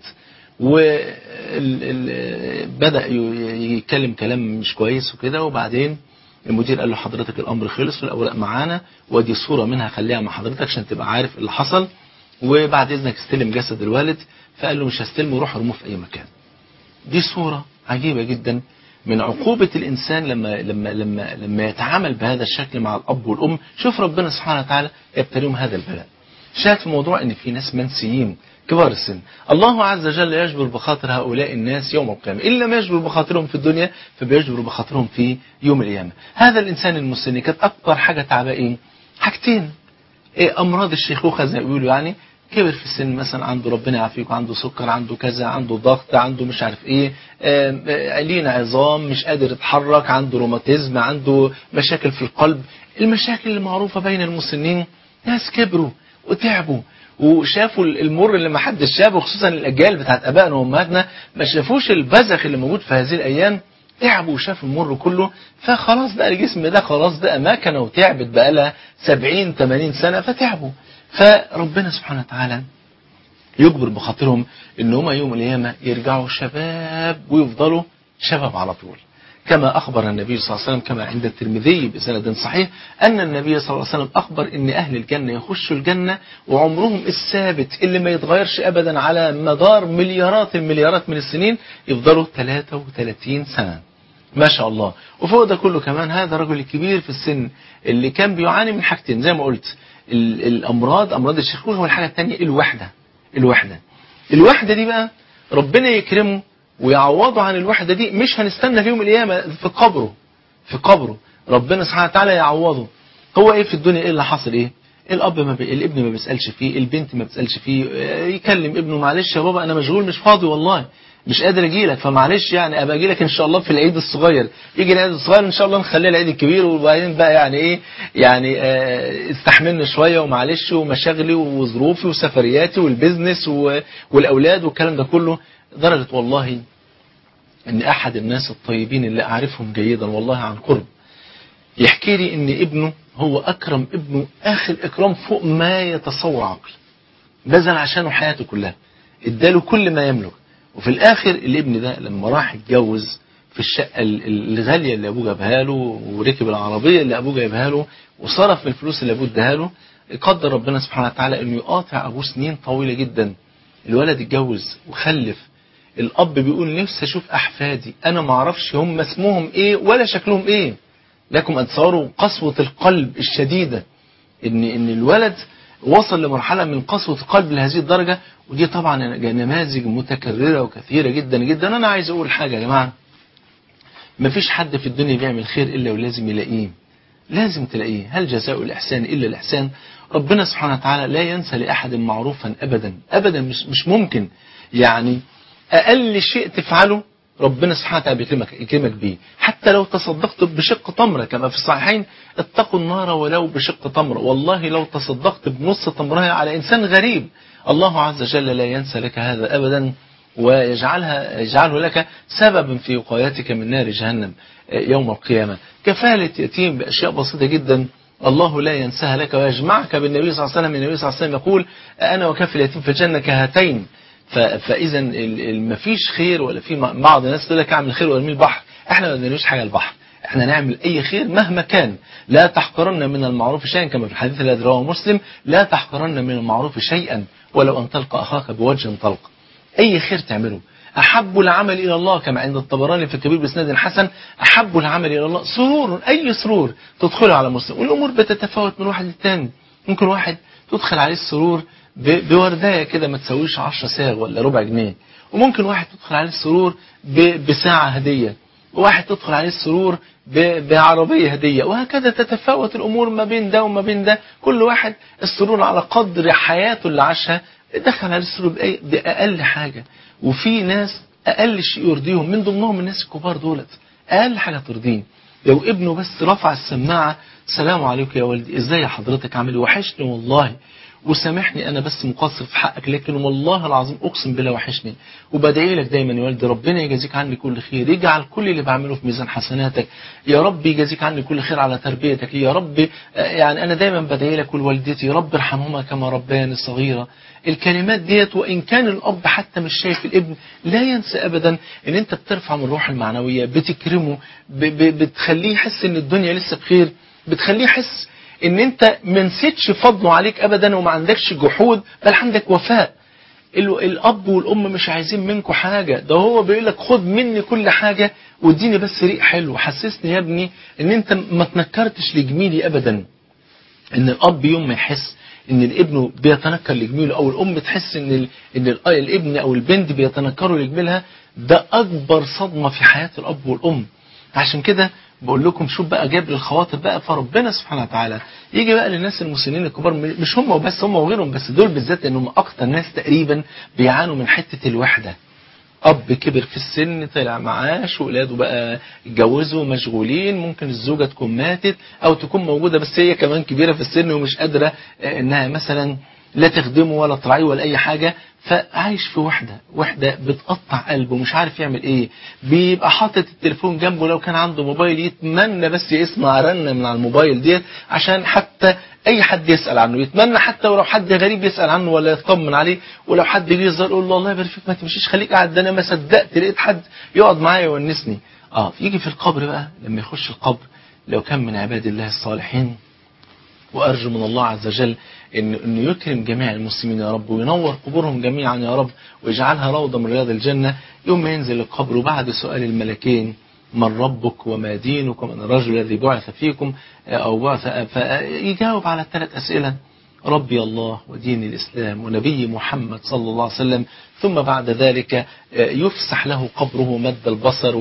وبدأ يتكلم كلام مش كويس وكده وبعدين المدير قال له حضرتك الامر خلص في الاوراق معانا ودي صوره منها خليها مع حضرتك عشان تبقى عارف اللي حصل وبعد اذنك استلم جسد الوالد فقال له مش هستلمه روح ارموه في اي مكان دي صوره عجيبه جدا من عقوبة الإنسان لما لما لما لما يتعامل بهذا الشكل مع الأب والأم شوف ربنا سبحانه وتعالى يبتليهم هذا البلاء شاهد في موضوع ان في ناس منسيين كبار السن الله عز وجل يجبر بخاطر هؤلاء الناس يوم القيامة إن لم يجبر بخاطرهم في الدنيا فبيجبر بخاطرهم في يوم القيامة هذا الإنسان المسن كانت أكبر حاجة تعباه إيه حاجتين إيه أمراض الشيخوخة زي ما بيقولوا يعني كبر في السن مثلا عنده ربنا يعافيك عنده سكر عنده كذا عنده ضغط عنده مش عارف ايه آم، آه، لين عظام مش قادر يتحرك عنده روماتيزم عنده مشاكل في القلب المشاكل المعروفة بين المسنين ناس كبروا وتعبوا وشافوا المر اللي ما حدش شافه خصوصا الاجيال بتاعت ابائنا وامهاتنا ما شافوش البذخ اللي موجود في هذه الايام تعبوا وشافوا المر كله فخلاص بقى الجسم ده خلاص ده اماكن وتعبت بقى لها 70 80 سنه فتعبوا فربنا سبحانه وتعالى يجبر بخاطرهم ان هم يوم القيامه يرجعوا شباب ويفضلوا شباب على طول كما أخبر النبي صلى الله عليه وسلم كما عند الترمذي بسند صحيح أن النبي صلى الله عليه وسلم أخبر أن أهل الجنة يخشوا الجنة وعمرهم الثابت اللي ما يتغيرش أبدا على مدار مليارات المليارات من السنين يفضلوا 33 سنة ما شاء الله وفوق ده كله كمان هذا الرجل الكبير في السن اللي كان بيعاني من حاجتين زي ما قلت ال- الأمراض أمراض الشيخوخة والحاجة الثانية الوحدة الوحدة الوحدة دي بقى ربنا يكرمه ويعوضه عن الوحدة دي مش هنستنى في يوم القيامة في قبره في قبره ربنا سبحانه وتعالى يعوضه هو ايه في الدنيا ايه اللي حصل ايه الاب ما بي... الابن ما بيسالش فيه البنت ما بتسالش فيه آه، يكلم ابنه معلش يا بابا انا مشغول مش فاضي والله مش قادر اجي لك فمعلش يعني ابقى اجي لك ان شاء الله في العيد الصغير يجي العيد الصغير ان شاء الله نخليه العيد الكبير وبعدين بقى يعني ايه يعني آه، استحملني شويه ومعلش ومشاغلي وظروفي وسفرياتي والبيزنس و... والاولاد والكلام ده كله درجه والله ان احد الناس الطيبين اللي اعرفهم جيدا والله عن قرب يحكي لي ان ابنه هو اكرم ابنه اخر اكرام فوق ما يتصور عقل بذل عشانه حياته كلها اداله كل ما يملك وفي الاخر الابن ده لما راح يتجوز في الشقه ال- ال- الغاليه اللي ابوه جابها له وركب العربيه اللي ابوه جايبها له وصرف من الفلوس اللي ابوه اداها له قدر ربنا سبحانه وتعالى انه يقاطع ابوه سنين طويله جدا الولد اتجوز وخلف الاب بيقول نفسي اشوف احفادي انا ما اعرفش هم اسمهم ايه ولا شكلهم ايه لكم ان تصوروا قسوه القلب الشديده ان ان الولد وصل لمرحله من قسوه القلب لهذه الدرجه ودي طبعا نماذج متكرره وكثيره جدا جدا انا عايز اقول حاجه يا جماعه مفيش حد في الدنيا بيعمل خير الا ولازم يلاقيه لازم تلاقيه هل جزاء الإحسان إلا الإحسان ربنا سبحانه وتعالى لا ينسى لأحد معروفا أبدا أبدا مش, مش ممكن يعني أقل شيء تفعله ربنا سبحانه وتعالى بيكرمك يكرمك بيه حتى لو تصدقت بشق تمرة كما في الصحيحين اتقوا النار ولو بشق تمرة والله لو تصدقت بنص تمرة على إنسان غريب الله عز وجل لا ينسى لك هذا أبدا ويجعلها يجعله لك سببا في وقايتك من نار جهنم يوم القيامة كفالة يتيم بأشياء بسيطة جدا الله لا ينساها لك ويجمعك بالنبي صلى الله عليه وسلم النبي صلى الله عليه وسلم يقول أنا وكفل اليتيم في الجنة كهاتين فإذا ما فيش خير ولا في بعض الناس تقول لك اعمل خير وارمي البحر احنا ما بنرميش حاجة البحر احنا نعمل اي خير مهما كان لا تحقرن من المعروف شيئا كما في الحديث الذي رواه مسلم لا تحقرن من المعروف شيئا ولو ان تلقى اخاك بوجه طلق اي خير تعمله احب العمل الى الله كما عند الطبراني في الكبير باسناد حسن احب العمل الى الله سرور اي سرور تدخله على مسلم والامور بتتفاوت من واحد للتاني ممكن واحد تدخل عليه السرور بوردايه كده ما تسويش 10 ساغ ولا ربع جنيه وممكن واحد تدخل عليه السرور بساعه هديه وواحد تدخل عليه السرور بعربية هدية وهكذا تتفاوت الأمور ما بين ده وما بين ده كل واحد السرور على قدر حياته اللي عاشها دخل عليه السرور بأقل حاجة وفي ناس أقل شيء يرضيهم من ضمنهم الناس الكبار دولت أقل حاجة ترضيه لو ابنه بس رفع السماعة سلام عليكم يا والدي ازاي حضرتك عامل وحشني والله وسامحني انا بس مقصر في حقك لكن والله العظيم اقسم بالله وحشني وبدعي لك دايما يا والدي ربنا يجازيك عني كل خير يجعل كل اللي بعمله في ميزان حسناتك يا رب يجازيك عني كل خير على تربيتك يا رب يعني انا دايما بدعي لك ولوالدتي رب ارحمهما كما ربياني صغيرة الكلمات ديت وان كان الاب حتى مش شايف الابن لا ينسى ابدا ان انت بترفع من الروح المعنوية بتكرمه بتخليه يحس ان الدنيا لسه بخير بتخليه يحس ان انت ما نسيتش فضله عليك ابدا وما عندكش جحود بل عندك وفاء الاب والام مش عايزين منكم حاجة ده هو بيقول لك خد مني كل حاجة واديني بس ريق حلو حسسني يا ابني ان انت ما تنكرتش لجميلي ابدا ان الاب يوم ما يحس ان الابن بيتنكر لجميله او الام تحس ان ال... ان ال... الابن او البنت بيتنكروا لجميلها ده اكبر صدمه في حياه الاب والام عشان كده بقول لكم شوف بقى جاب الخواطر بقى فربنا سبحانه وتعالى يجي بقى للناس المسنين الكبار مش هم وبس هم وغيرهم بس دول بالذات لانهم اكتر ناس تقريبا بيعانوا من حته الوحده اب كبر في السن طلع معاش ولاده بقى اتجوزوا مشغولين ممكن الزوجه تكون ماتت او تكون موجوده بس هي كمان كبيره في السن ومش قادره انها مثلا لا تخدمه ولا تراعيه ولا اي حاجه فعايش في وحده وحده بتقطع قلبه مش عارف يعمل ايه بيبقى حاطط التليفون جنبه لو كان عنده موبايل يتمنى بس يسمع رنه من على الموبايل ديت عشان حتى اي حد يسال عنه يتمنى حتى ولو حد غريب يسال عنه ولا يطمن عليه ولو حد يجي يظهر يقول له الله يبارك فيك ما تمشيش خليك قاعد ده انا ما صدقت لقيت حد يقعد معايا يونسني اه يجي في القبر بقى لما يخش القبر لو كان من عباد الله الصالحين وارجو من الله عز وجل إن انه يكرم جميع المسلمين يا رب وينور قبورهم جميعا يا رب ويجعلها روضه من رياض الجنه يوم ما ينزل القبر وبعد سؤال الملكين من ربك وما دينك ومن الرجل الذي بعث فيكم او بعث فيجاوب على الثلاث اسئله ربي الله ودين الإسلام ونبي محمد صلى الله عليه وسلم ثم بعد ذلك يفسح له قبره مد البصر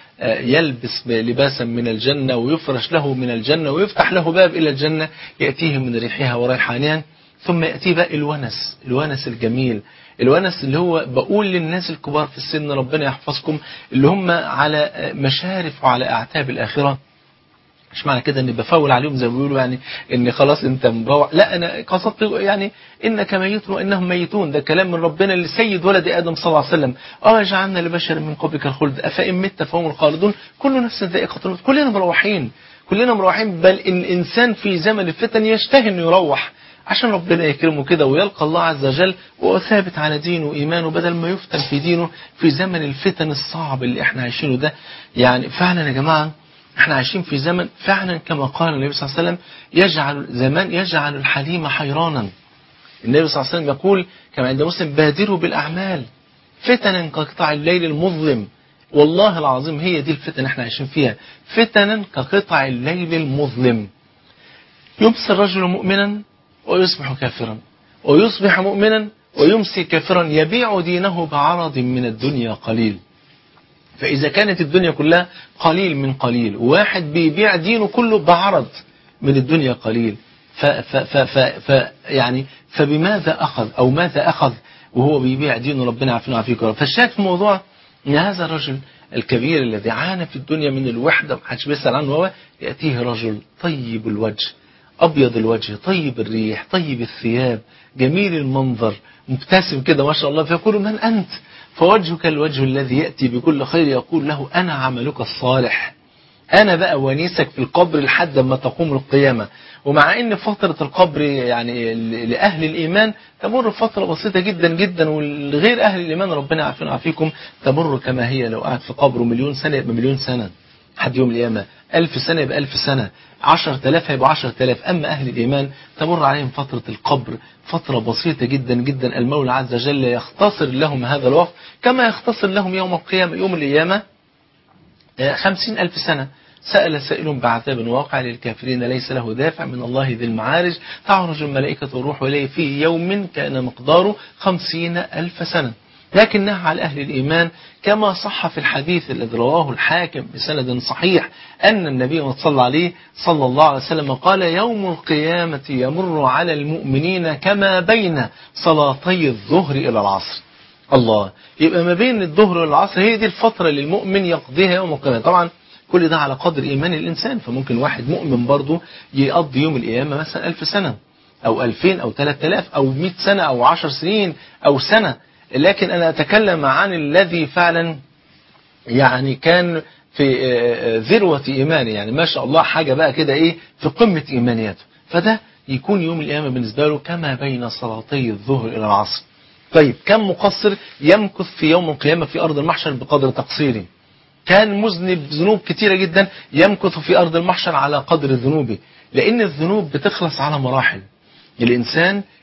ويلبس لباسا من الجنة ويفرش له من الجنة ويفتح له باب إلى الجنة يأتيه من ريحها وريحانها ثم يأتي بقى الونس الونس الجميل الونس اللي هو بقول للناس الكبار في السن ربنا يحفظكم اللي هم على مشارف وعلى أعتاب الآخرة مش معنى كده اني بفول عليهم زي ما بيقولوا يعني ان خلاص انت مروح لا انا قصدت يعني انك ميت وانهم ميتون ده كلام من ربنا لسيد ولد ادم صلى الله عليه وسلم اه جعلنا لبشر من قبلك الخلد افان مت فهم الخالدون كل نفس ذائقه الموت كلنا مروحين كلنا مروحين بل ان الانسان في زمن الفتن يشتهي انه يروح عشان ربنا يكرمه كده ويلقى الله عز وجل وهو ثابت على دينه وإيمانه بدل ما يفتن في دينه في زمن الفتن الصعب اللي احنا عايشينه ده يعني فعلا يا جماعه احنا عايشين في زمن فعلا كما قال النبي صلى الله عليه وسلم يجعل زمان يجعل الحليم حيرانا النبي صلى الله عليه وسلم يقول كما عند مسلم بادروا بالأعمال فتنا كقطع الليل المظلم والله العظيم هي دي الفتن احنا عايشين فيها فتنا كقطع الليل المظلم يمسي الرجل مؤمنا ويصبح كافرا ويصبح مؤمنا ويمسي كافرا يبيع دينه بعرض من الدنيا قليل فإذا كانت الدنيا كلها قليل من قليل واحد بيبيع دينه كله بعرض من الدنيا قليل ف ف ف ف ف يعني فبماذا أخذ أو ماذا أخذ وهو بيبيع دينه ربنا عافينا وعافيك فالشاهد في الموضوع أن هذا الرجل الكبير الذي عانى في الدنيا من الوحدة محدش بيسأل عنه هو يأتيه رجل طيب الوجه أبيض الوجه طيب الريح طيب الثياب جميل المنظر مبتسم كده ما شاء الله فيقول من أنت فوجهك الوجه الذي يأتي بكل خير يقول له أنا عملك الصالح أنا بقى ونيسك في القبر لحد ما تقوم القيامة ومع أن فترة القبر يعني لأهل الإيمان تمر فترة بسيطة جدا جدا ولغير أهل الإيمان ربنا يعافينا ويعافيكم تمر كما هي لو قعد في قبره مليون سنة يبقى مليون سنة حد يوم القيامة ألف سنة يبقى ألف سنة عشر تلاف هيبقى عشر تلاف أما أهل الإيمان تمر عليهم فترة القبر فترة بسيطة جدا جدا المولى عز وجل يختصر لهم هذا الوقت كما يختصر لهم يوم القيامة يوم القيامة خمسين ألف سنة سأل سائل بعذاب واقع للكافرين ليس له دافع من الله ذي المعارج تعرج الملائكة والروح إليه في يوم كان مقداره خمسين ألف سنة لكنها على أهل الإيمان كما صح في الحديث الذي رواه الحاكم بسند صحيح أن النبي صلى عليه صلى الله عليه وسلم قال يوم القيامة يمر على المؤمنين كما بين صلاتي الظهر إلى العصر الله يبقى ما بين الظهر والعصر هي دي الفترة اللي المؤمن يقضيها يوم القيامة طبعا كل ده على قدر إيمان الإنسان فممكن واحد مؤمن برضه يقضي يوم القيامة مثلا ألف سنة أو ألفين أو ثلاثة آلاف أو مئة سنة أو عشر سنين أو سنة لكن أنا أتكلم عن الذي فعلا يعني كان في ذروة إيمانه يعني ما شاء الله حاجة بقى كده إيه في قمة إيمانياته فده يكون يوم القيامة بالنسبة له كما بين صلاتي الظهر إلى العصر طيب كم مقصر يمكث في يوم القيامة في أرض المحشر بقدر تقصيره كان مذنب ذنوب كتيرة جدا يمكث في أرض المحشر على قدر ذنوبه لأن الذنوب بتخلص على مراحل الإنسان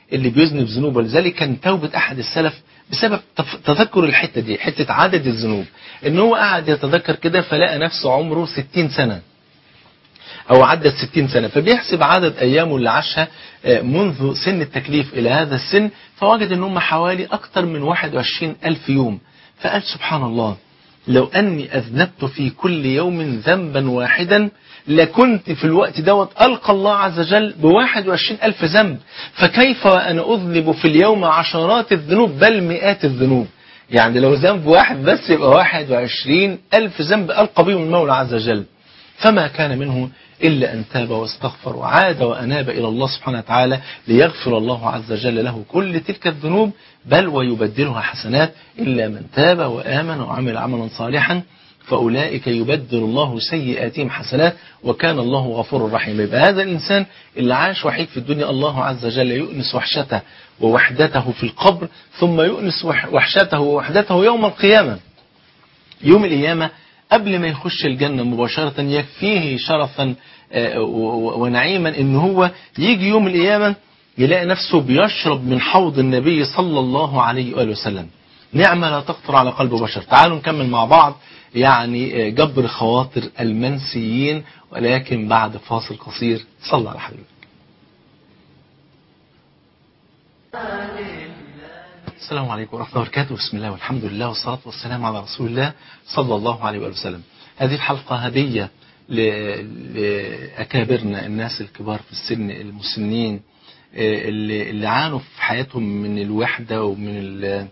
اللي بيذنب ذنوب ولذلك كان توبة أحد السلف بسبب تف- تذكر الحتة دي حتة عدد الذنوب إن هو قاعد يتذكر كده فلقى نفسه عمره 60 سنة أو عدت 60 سنة فبيحسب عدد أيامه اللي عاشها آه، منذ سن التكليف إلى هذا السن فوجد إن هم حوالي أكثر من 21 ألف يوم فقال سبحان الله لو أني أذنبت في كل يوم ذنبا واحدا لكنت في الوقت دوت ألقى الله عز وجل بواحد وعشرين ألف ذنب فكيف وأنا أذنب في اليوم عشرات الذنوب بل مئات الذنوب يعني لو ذنب واحد بس يبقى واحد وعشرين ألف ذنب ألقى بهم المولى عز وجل فما كان منه إلا أن تاب واستغفر وعاد وأناب إلى الله سبحانه وتعالى ليغفر الله عز وجل له كل تلك الذنوب بل ويبدلها حسنات إلا من تاب وآمن وعمل عملا صالحا فأولئك يبدل الله سيئاتهم حسنات وكان الله غفور رحيم يبقى هذا الإنسان اللي عاش وحيد في الدنيا الله عز وجل يؤنس وحشته ووحدته في القبر ثم يؤنس وح- وحشته ووحدته يوم القيامة يوم القيامة قبل ما يخش الجنة مباشرة يكفيه شرفا آه، و- و- ونعيما ان هو يجي يوم القيامة يلاقي نفسه بيشرب من حوض النبي صلى الله عليه وآله وسلم نعمة لا تخطر على قلب بشر تعالوا نكمل مع بعض يعني آه، جبر خواطر المنسيين ولكن بعد فاصل قصير صلى على حبيبك السلام عليكم ورحمة الله وبركاته بسم الله والحمد لله والصلاة والسلام على رسول الله صلى الله عليه وآله وسلم هذه الحلقة هدية ل- لأكابرنا الناس الكبار في السن المسنين آه، اللي اللي عانوا في حياتهم من الوحدة ومن ال- آه،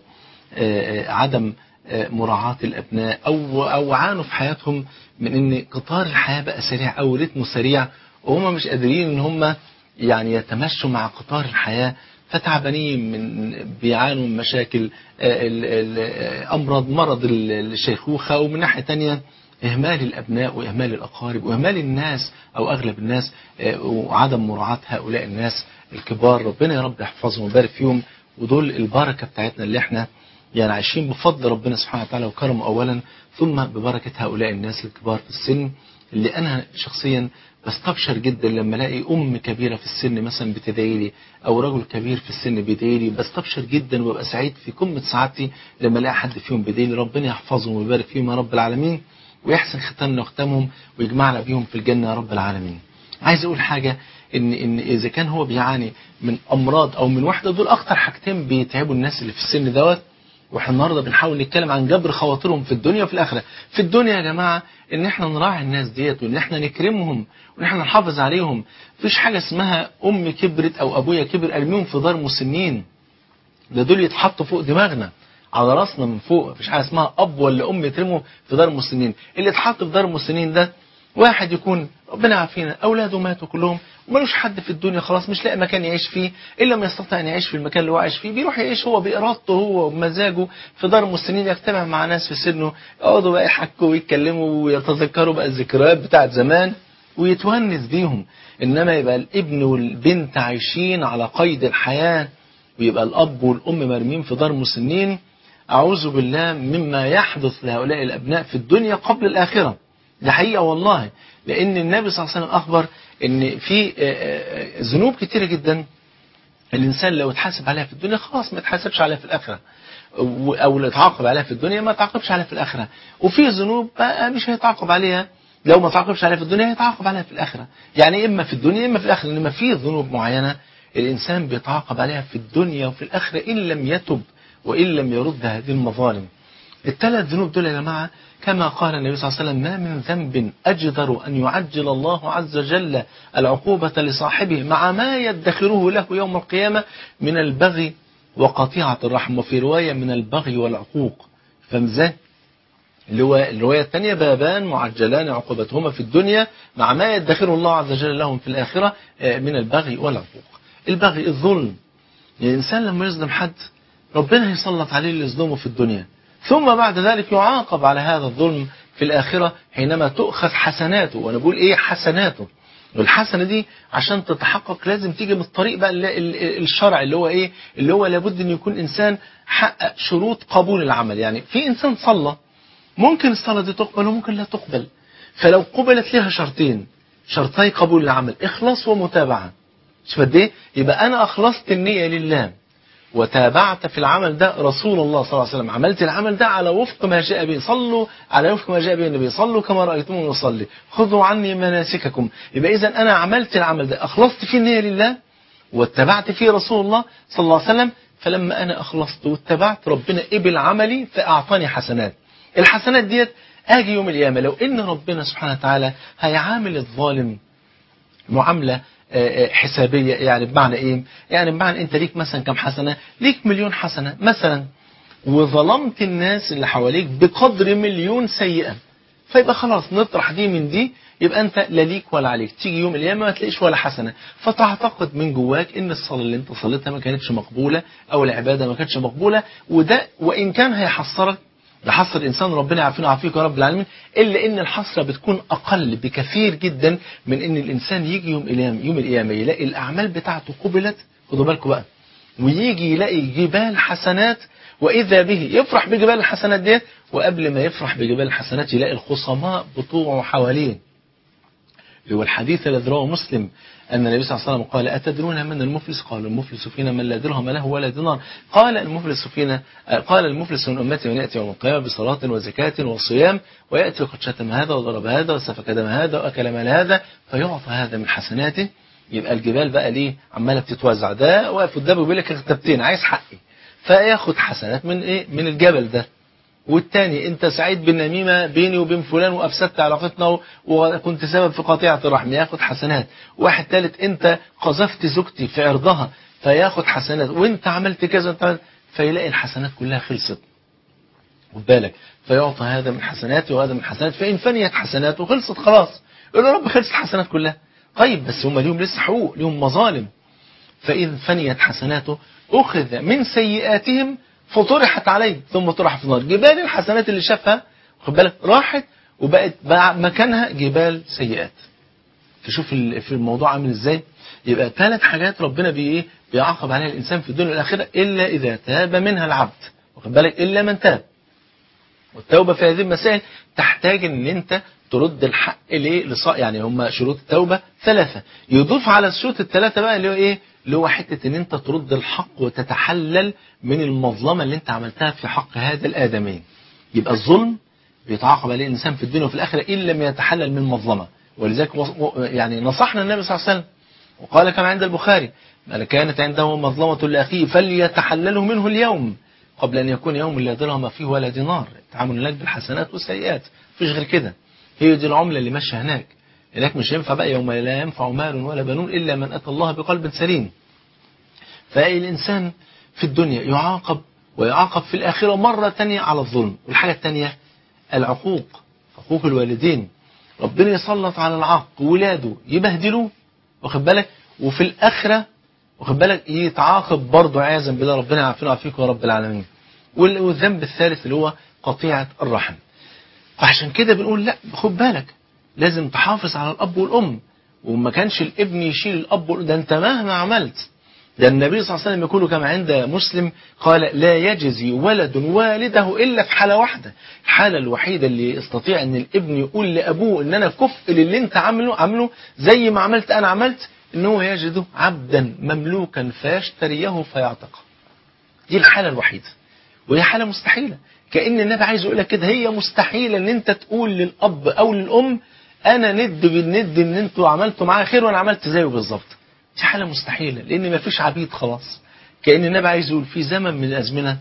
آه، عدم آه، مراعاة الأبناء أو أو عانوا في حياتهم من إن قطار الحياة بقى سريع أو رتمه سريع وهم مش قادرين إن هم يعني يتمشوا مع قطار الحياة فتعبانين من بيعانوا من مشاكل آه، ال- ال- آه، أمراض مرض ال- الشيخوخة ومن ناحية تانية إهمال الأبناء وإهمال الأقارب وإهمال الناس أو أغلب الناس آه، وعدم مراعاة هؤلاء الناس الكبار ربنا يا رب يحفظهم ويبارك فيهم ودول البركة بتاعتنا اللي احنا يعني عايشين بفضل ربنا سبحانه وتعالى وكرمه أولا ثم ببركة هؤلاء الناس الكبار في السن اللي أنا شخصيا بستبشر جدا لما الاقي ام كبيره في السن مثلا بتدعي لي او رجل كبير في السن بيدعي لي بستبشر جدا وببقى سعيد في قمه سعادتي لما الاقي حد فيهم بيدعي لي ربنا يحفظهم ويبارك فيهم يا رب العالمين ويحسن ختامنا وختامهم ويجمعنا بيهم في الجنه يا رب العالمين. عايز اقول حاجه ان ان اذا كان هو بيعاني من امراض او من وحده دول اكتر حاجتين بيتعبوا الناس اللي في السن دوت واحنا النهارده بنحاول نتكلم عن جبر خواطرهم في الدنيا وفي الاخره في الدنيا يا جماعه ان احنا نراعي الناس ديت وان احنا نكرمهم وان احنا نحافظ عليهم مفيش حاجه اسمها ام كبرت او ابويا كبر ارميهم في دار مسنين ده دول يتحطوا فوق دماغنا على راسنا من فوق مفيش حاجه اسمها اب ولا ام يترموا في دار مسنين اللي اتحط في دار مسنين ده واحد يكون ربنا يعافينا اولاده ماتوا كلهم وملوش حد في الدنيا خلاص مش لاقي مكان يعيش فيه الا ما يستطيع ان يعيش في المكان اللي هو عايش فيه بيروح يعيش هو بارادته هو وبمزاجه في دار مسنين يجتمع مع ناس في سنه يقعدوا بقى يحكوا ويتكلموا ويتذكروا بقى الذكريات بتاعت زمان ويتونس بيهم انما يبقى الابن والبنت عايشين على قيد الحياه ويبقى الاب والام مرمين في دار مسنين اعوذ بالله مما يحدث لهؤلاء الابناء في الدنيا قبل الاخره ده حقيقه والله لان النبي صلى الله عليه وسلم اخبر ان في آه، آه، ذنوب كتيره جدا الانسان لو اتحاسب عليها في الدنيا خلاص ما يتحاسبش عليها في الاخره و- او لو اتعاقب عليها في الدنيا ما تعاقبش عليها في الاخره وفي ذنوب بقى مش هيتعاقب عليها لو ما تعاقبش عليها في الدنيا هيتعاقب عليها في الاخره يعني اما في الدنيا اما في الاخره انما في ذنوب معينه الانسان بيتعاقب عليها في الدنيا وفي الاخره ان لم يتب وان لم يرد هذه المظالم الثلاث ذنوب دول يا جماعة كما قال النبي صلى الله عليه وسلم ما من ذنب أجدر أن يعجل الله عز وجل العقوبة لصاحبه مع ما يدخره له يوم القيامة من البغي وقطيعة الرحم وفي رواية من البغي والعقوق فاهم ازاي؟ اللي هو الرواية الثانية بابان معجلان عقوبتهما في الدنيا مع ما يدخره الله عز وجل لهم في الآخرة آه، من البغي والعقوق البغي الظلم يعني الإنسان لما يظلم حد ربنا يسلط عليه اللي يظلمه في الدنيا ثم بعد ذلك يعاقب على هذا الظلم في الآخرة حينما تؤخذ حسناته وأنا بقول إيه حسناته والحسنة دي عشان تتحقق لازم تيجي من الطريق بقى ال- ال- الشرع اللي هو إيه اللي هو لابد أن يكون إنسان حقق شروط قبول العمل يعني في إنسان صلى ممكن الصلاة دي تقبل وممكن لا تقبل فلو قبلت لها شرطين شرطي قبول العمل إخلاص ومتابعة شوف قد ايه يبقى انا اخلصت النيه لله وتابعت في العمل ده رسول الله صلى الله عليه وسلم عملت العمل ده على وفق ما جاء به صلوا على وفق ما جاء به النبي صلوا كما رأيتموني أصلي خذوا عني مناسككم يبقى إذا أنا عملت العمل ده أخلصت فيه النية لله واتبعت فيه رسول الله صلى الله عليه وسلم فلما أنا أخلصت واتبعت ربنا قبل عملي فأعطاني حسنات الحسنات ديت آجي يوم القيامة لو إن ربنا سبحانه وتعالى هيعامل الظالم معاملة حسابية يعني بمعنى ايه يعني بمعنى انت ليك مثلا كم حسنة ليك مليون حسنة مثلا وظلمت الناس اللي حواليك بقدر مليون سيئة فيبقى خلاص نطرح دي من دي يبقى انت لا ليك ولا عليك تيجي يوم القيامه ما تلاقيش ولا حسنه فتعتقد من جواك ان الصلاه اللي انت صليتها ما كانتش مقبوله او العباده ما كانتش مقبوله وده وان كان هيحصرك لحصر الإنسان ربنا يعافينا ويعافيك يا رب العالمين إلا إن الحسرة بتكون أقل بكثير جدا من إن الإنسان يجي يوم القيامة يوم القيامة يلاقي الأعمال بتاعته قبلت خدوا بالكم بقى ويجي يلاقي جبال حسنات وإذا به يفرح بجبال الحسنات ديت وقبل ما يفرح بجبال الحسنات يلاقي الخصماء بطوعه حواليه هو الحديث الذي رواه مسلم أن النبي صلى الله عليه وسلم قال أتدرون من المفلس قال المفلس فينا من لا درهم له ولا دينار قال المفلس فينا قال المفلس من أمتي من يأتي يوم القيامة بصلاة وزكاة وصيام ويأتي وقد شتم هذا وضرب هذا وسفك دم هذا وأكل مال هذا فيعطى هذا من حسناته يبقى الجبال بقى ليه عمالة بتتوزع ده واقف قدامه بيقول لك اغتبتين عايز حقي فياخد حسنات من ايه من الجبل ده والتاني انت سعيد بالنميمة بيني وبين فلان وافسدت علاقتنا وكنت سبب في قطيعة الرحم ياخد حسنات واحد تالت انت قذفت زوجتي في عرضها فياخد حسنات وانت عملت كذا انت فيلاقي الحسنات كلها خلصت خد بالك فيعطى هذا من حسناته وهذا من حسناته فإن فنيت حسناته خلصت خلاص يقول له رب خلصت الحسنات كلها طيب بس هم ليهم لسه حقوق ليهم مظالم فإن فنيت حسناته أخذ من سيئاتهم فطرحت عليه ثم طرح في النار جبال الحسنات اللي شافها خد بالك راحت وبقت مكانها جبال سيئات تشوف في الموضوع عامل ازاي يبقى ثلاث حاجات ربنا بي ايه بيعاقب عليها الانسان في الدنيا والاخره الا اذا تاب منها العبد واخد بالك الا من تاب والتوبه في هذه المسائل تحتاج ان انت ترد الحق ليه لصا يعني هم شروط التوبه ثلاثه يضيف على الشروط الثلاثه بقى اللي هو ايه اللي هو حته ان انت ترد الحق وتتحلل من المظلمه اللي انت عملتها في حق هذا الادمي يبقى الظلم بيتعاقب عليه الانسان في الدنيا وفي الاخره ان لم يتحلل من مظلمه ولذلك يعني نصحنا النبي صلى الله عليه وسلم وقال كما عند البخاري من كانت عنده مظلمه لاخيه فليتحلله منه اليوم قبل ان يكون يوم لا درهم فيه ولا دينار التعامل هناك بالحسنات والسيئات مفيش غير كده هي دي العمله اللي ماشيه هناك هناك مش ينفع بقى يوم لا ينفع مال ولا بنون إلا من أتى الله بقلب سليم فأي الإنسان في الدنيا يعاقب ويعاقب في الآخرة مرة تانية على الظلم والحاجة التانية العقوق حقوق الوالدين ربنا يسلط على العاق ولاده يبهدلوه واخد بالك وفي الآخرة واخد بالك يتعاقب برضه عياذا بالله ربنا يعافينا ويعافيكم يا رب العالمين والذنب الثالث اللي هو قطيعة الرحم فعشان كده بنقول لا خد بالك لازم تحافظ على الأب والأم وما كانش الابن يشيل الأب والأم ده أنت مهما عملت ده النبي صلى الله عليه وسلم يقول كما عند مسلم قال لا يجزي ولد والده إلا في حالة واحدة الحالة الوحيدة اللي يستطيع أن الابن يقول لأبوه أن أنا كفء للي أنت عمله عمله زي ما عملت أنا عملت أن هو يجده عبدا مملوكا فيشتريه فيعتقه دي الحالة الوحيدة وهي حالة مستحيلة كأن النبي عايز يقول لك كده هي مستحيلة ان انت تقول للأب أو للأم أنا ند بالند ان انتوا عملتوا معايا خير وأنا عملت زيه بالظبط دي حالة مستحيلة لأن ما فيش عبيد خلاص كأن النبي عايز يقول في زمن من الأزمنة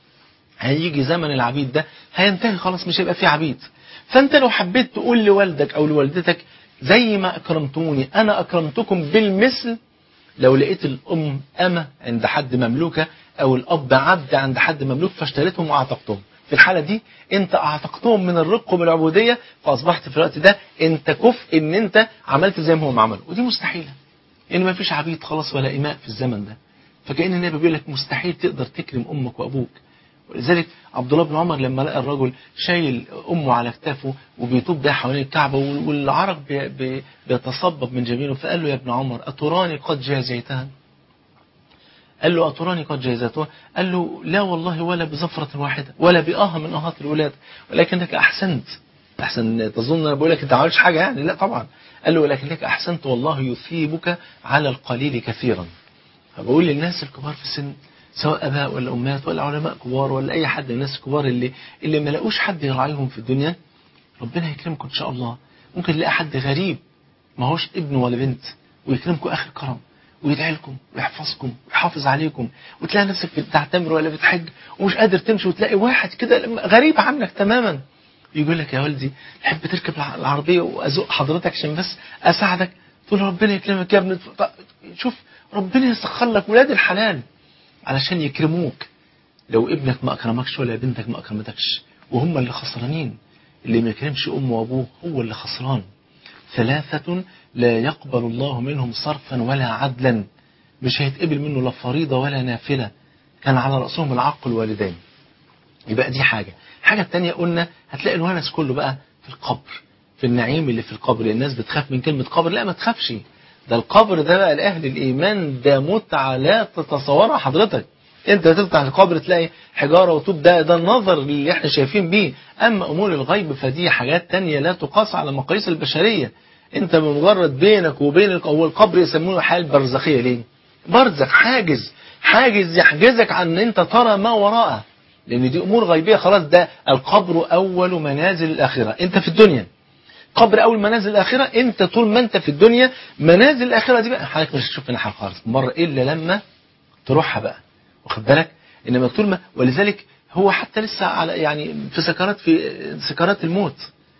هيجي زمن العبيد ده هينتهي خلاص مش هيبقى في عبيد فأنت لو حبيت تقول لوالدك أو لوالدتك زي ما أكرمتوني أنا أكرمتكم بالمثل لو لقيت الأم أمة عند حد مملوكة أو الأب عبد عند حد مملوك فاشتريتهم وأعتقتهم في الحالة دي انت اعتقتهم من الرق ومن العبودية فاصبحت في الوقت ده انت كفء ان انت عملت زي ما هم عملوا ودي مستحيلة ان ما فيش عبيد خلاص ولا اماء في الزمن ده فكأن النبي بيقول لك مستحيل تقدر تكرم امك وابوك ولذلك عبد الله بن عمر لما لقى الرجل شايل امه على كتافه وبيطوب بيها حوالين الكعبه والعرق بي بي بيتصبب من جبينه فقال له يا ابن عمر اتراني قد جازيتها قال له أتراني قد جازته قال له لا والله ولا بزفرة واحدة ولا بآه من آهات الولاد ولكنك أحسنت احسن تظن انا بقول لك انت ما عملتش حاجه يعني لا طبعا قال له ولكنك احسنت والله يثيبك على القليل كثيرا فبقول للناس الكبار في السن سواء اباء ولا امهات ولا علماء كبار ولا اي حد من الناس الكبار اللي اللي ما لاقوش حد يراعيهم في الدنيا ربنا يكرمكم ان شاء الله ممكن تلاقي حد غريب ما هوش ابن ولا بنت ويكرمكم اخر كرم ويدعي لكم ويحفظكم ويحافظ عليكم وتلاقي نفسك بتعتمر ولا بتحج ومش قادر تمشي وتلاقي واحد كده غريب عنك تماما يقول لك يا والدي تحب تركب العربية وأزق حضرتك عشان بس أساعدك تقول ربنا يكرمك يا ابني شوف ربنا يسخر لك ولاد الحلال علشان يكرموك لو ابنك ما أكرمكش ولا بنتك ما أكرمتكش وهم اللي خسرانين اللي ما يكرمش أمه وأبوه هو اللي خسران ثلاثة لا يقبل الله منهم صرفا ولا عدلا مش هيتقبل منه لا فريضة ولا نافلة كان على رأسهم العق الوالدين يبقى دي حاجة الحاجة التانية قلنا هتلاقي الونس كله بقى في القبر في النعيم اللي في القبر الناس بتخاف من كلمة قبر لا ما تخافش ده القبر ده بقى لأهل الإيمان ده متعة لا تتصورها حضرتك انت تفتح القبر تلاقي حجارة وطوب ده ده النظر اللي احنا شايفين بيه اما امور الغيب فدي حاجات تانية لا تقاس على مقاييس البشرية انت بمجرد بينك وبين هو القبر يسمونه حال برزخية ليه برزخ حاجز حاجز يحجزك عن ان انت ترى ما وراءه لان دي امور غيبية خلاص ده القبر اول منازل الاخرة انت في الدنيا قبر اول منازل الاخرة انت طول ما انت في الدنيا منازل الاخرة دي بقى حضرتك مش هتشوف منها حاجة خالص مرة الا لما تروحها بقى واخد بالك انما طول ما ولذلك هو حتى لسه على يعني في سكرات في سكرات الموت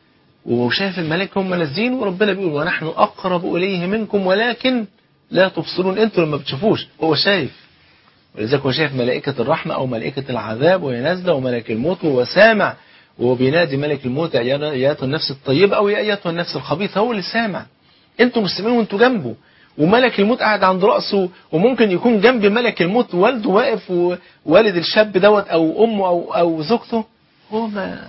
وشايف الملائكه هم نازلين وربنا بيقول ونحن اقرب اليه منكم ولكن لا تبصرون انتوا لما بتشوفوش هو شايف ولذلك هو شايف ملائكه الرحمه او ملائكه العذاب وهي نازله وملك الموت وهو سامع وهو بينادي ملك الموت يا ايتها النفس الطيبه او يا ايتها النفس الخبيثه هو اللي سامع انتوا مسلمين وانتوا جنبه وملك الموت قاعد عند رأسه وممكن يكون جنب ملك الموت والده واقف ووالد الشاب دوت أو أمه أو, أو زوجته هو ما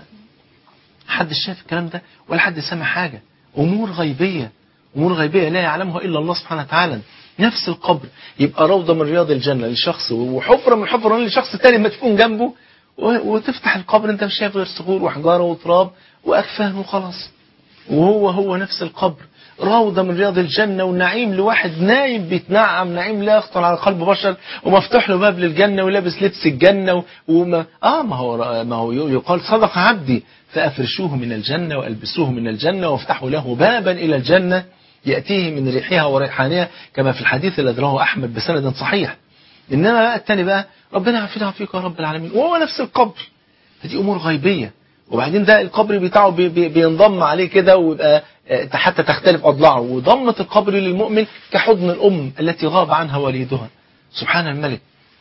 حد شاف الكلام ده ولا حد سمع حاجة أمور غيبية أمور غيبية لا يعلمها إلا الله سبحانه وتعالى نفس القبر يبقى روضة من رياض الجنة لشخص وحفرة من حفرة لشخص تاني ما تكون جنبه وتفتح القبر انت مش شايف غير صخور وحجارة وتراب وأكفان وخلاص وهو هو نفس القبر روضة من رياض الجنة والنعيم لواحد نايم بيتنعم نعيم لا يخطر على قلب بشر ومفتوح له باب للجنة ولابس لبس الجنة وما آه ما هو ما هو يقال صدق عبدي فأفرشوه من الجنة وألبسوه من الجنة وافتحوا له بابا إلى الجنة يأتيه من ريحها وريحانها كما في الحديث الذي رواه أحمد بسند صحيح إنما بقى الثاني بقى ربنا يعافينا ويعافيك يا رب العالمين وهو نفس القبر فدي أمور غيبية وبعدين ده القبر بتاعه بي بي بينضم عليه كده ويبقى حتى تختلف أضلاعه وضمة القبر للمؤمن كحضن الأم التي غاب عنها والدها سبحان الملك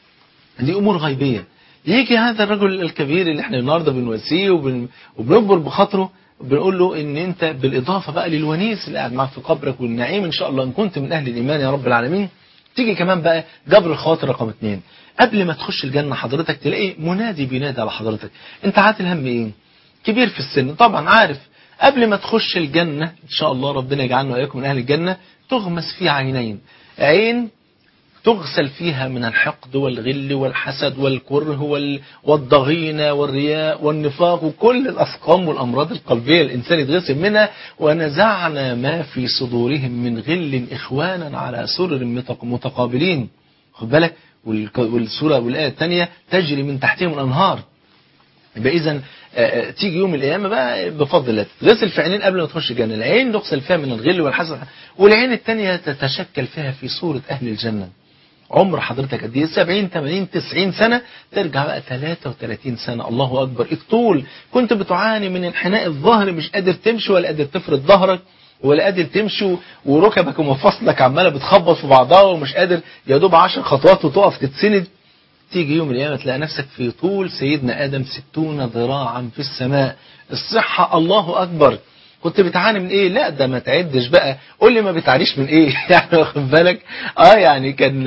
دي أمور غيبية يجي هذا الرجل الكبير اللي احنا النهارده بنواسيه وبن وبنكبر بخاطره بنقول له ان انت بالاضافه بقى للونيس اللي قاعد معاك في قبرك والنعيم ان شاء الله ان كنت من اهل الايمان يا رب العالمين تيجي كمان بقى جبر الخواطر رقم اثنين قبل ما تخش الجنه حضرتك تلاقي منادي بينادي على حضرتك انت عاتل هم ايه كبير في السن طبعا عارف قبل ما تخش الجنة إن شاء الله ربنا يجعلنا وإياكم من أهل الجنة تغمس في عينين عين تغسل فيها من الحقد والغل والحسد والكره والضغينة والرياء والنفاق وكل الأسقام والأمراض القلبية الإنسان يتغسل منها ونزعنا ما في صدورهم من غل إخوانا على سرر متقابلين خد بالك والسورة والآية الثانية تجري من تحتهم الأنهار يبقى إذا تيجي يوم القيامة بقى بفضل الله غسل في عينين قبل ما تخش الجنة العين تغسل فيها من الغل والحسد والعين الثانية تتشكل فيها في صورة أهل الجنة عمر حضرتك قد ايه 70 80 90 سنة ترجع بقى 33 سنة الله أكبر الطول كنت بتعاني من انحناء الظهر مش قادر تمشي ولا قادر تفرد ظهرك ولا قادر تمشي وركبك ومفاصلك عمالة بتخبط في بعضها ومش قادر يا دوب 10 خطوات وتقف تتسند تيجي يوم القيامة تلاقي نفسك في طول سيدنا آدم ستون ذراعا في السماء الصحة الله أكبر كنت بتعاني من ايه لا ده ما تعدش بقى قول لي ما بتعانيش من ايه يعني واخد بالك اه يعني كان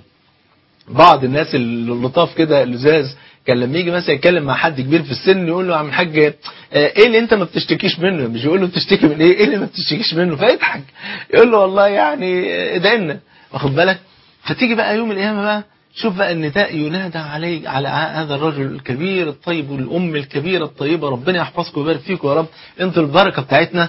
بعض الناس اللطاف كده اللزاز كان لما يجي مثلا يتكلم مع حد كبير في السن يقول له يا عم الحاج ايه اللي انت ما بتشتكيش منه مش يقول له بتشتكي من ايه ايه اللي ما بتشتكيش منه فيضحك يقول له والله يعني ادعي لنا واخد بالك فتيجي بقى يوم القيامه بقى شوف بقى النداء ينادى عليه على هذا الرجل الكبير الطيب والأم الكبيرة الطيبة ربنا يحفظكم ويبارك فيكم يا رب انتوا البركة بتاعتنا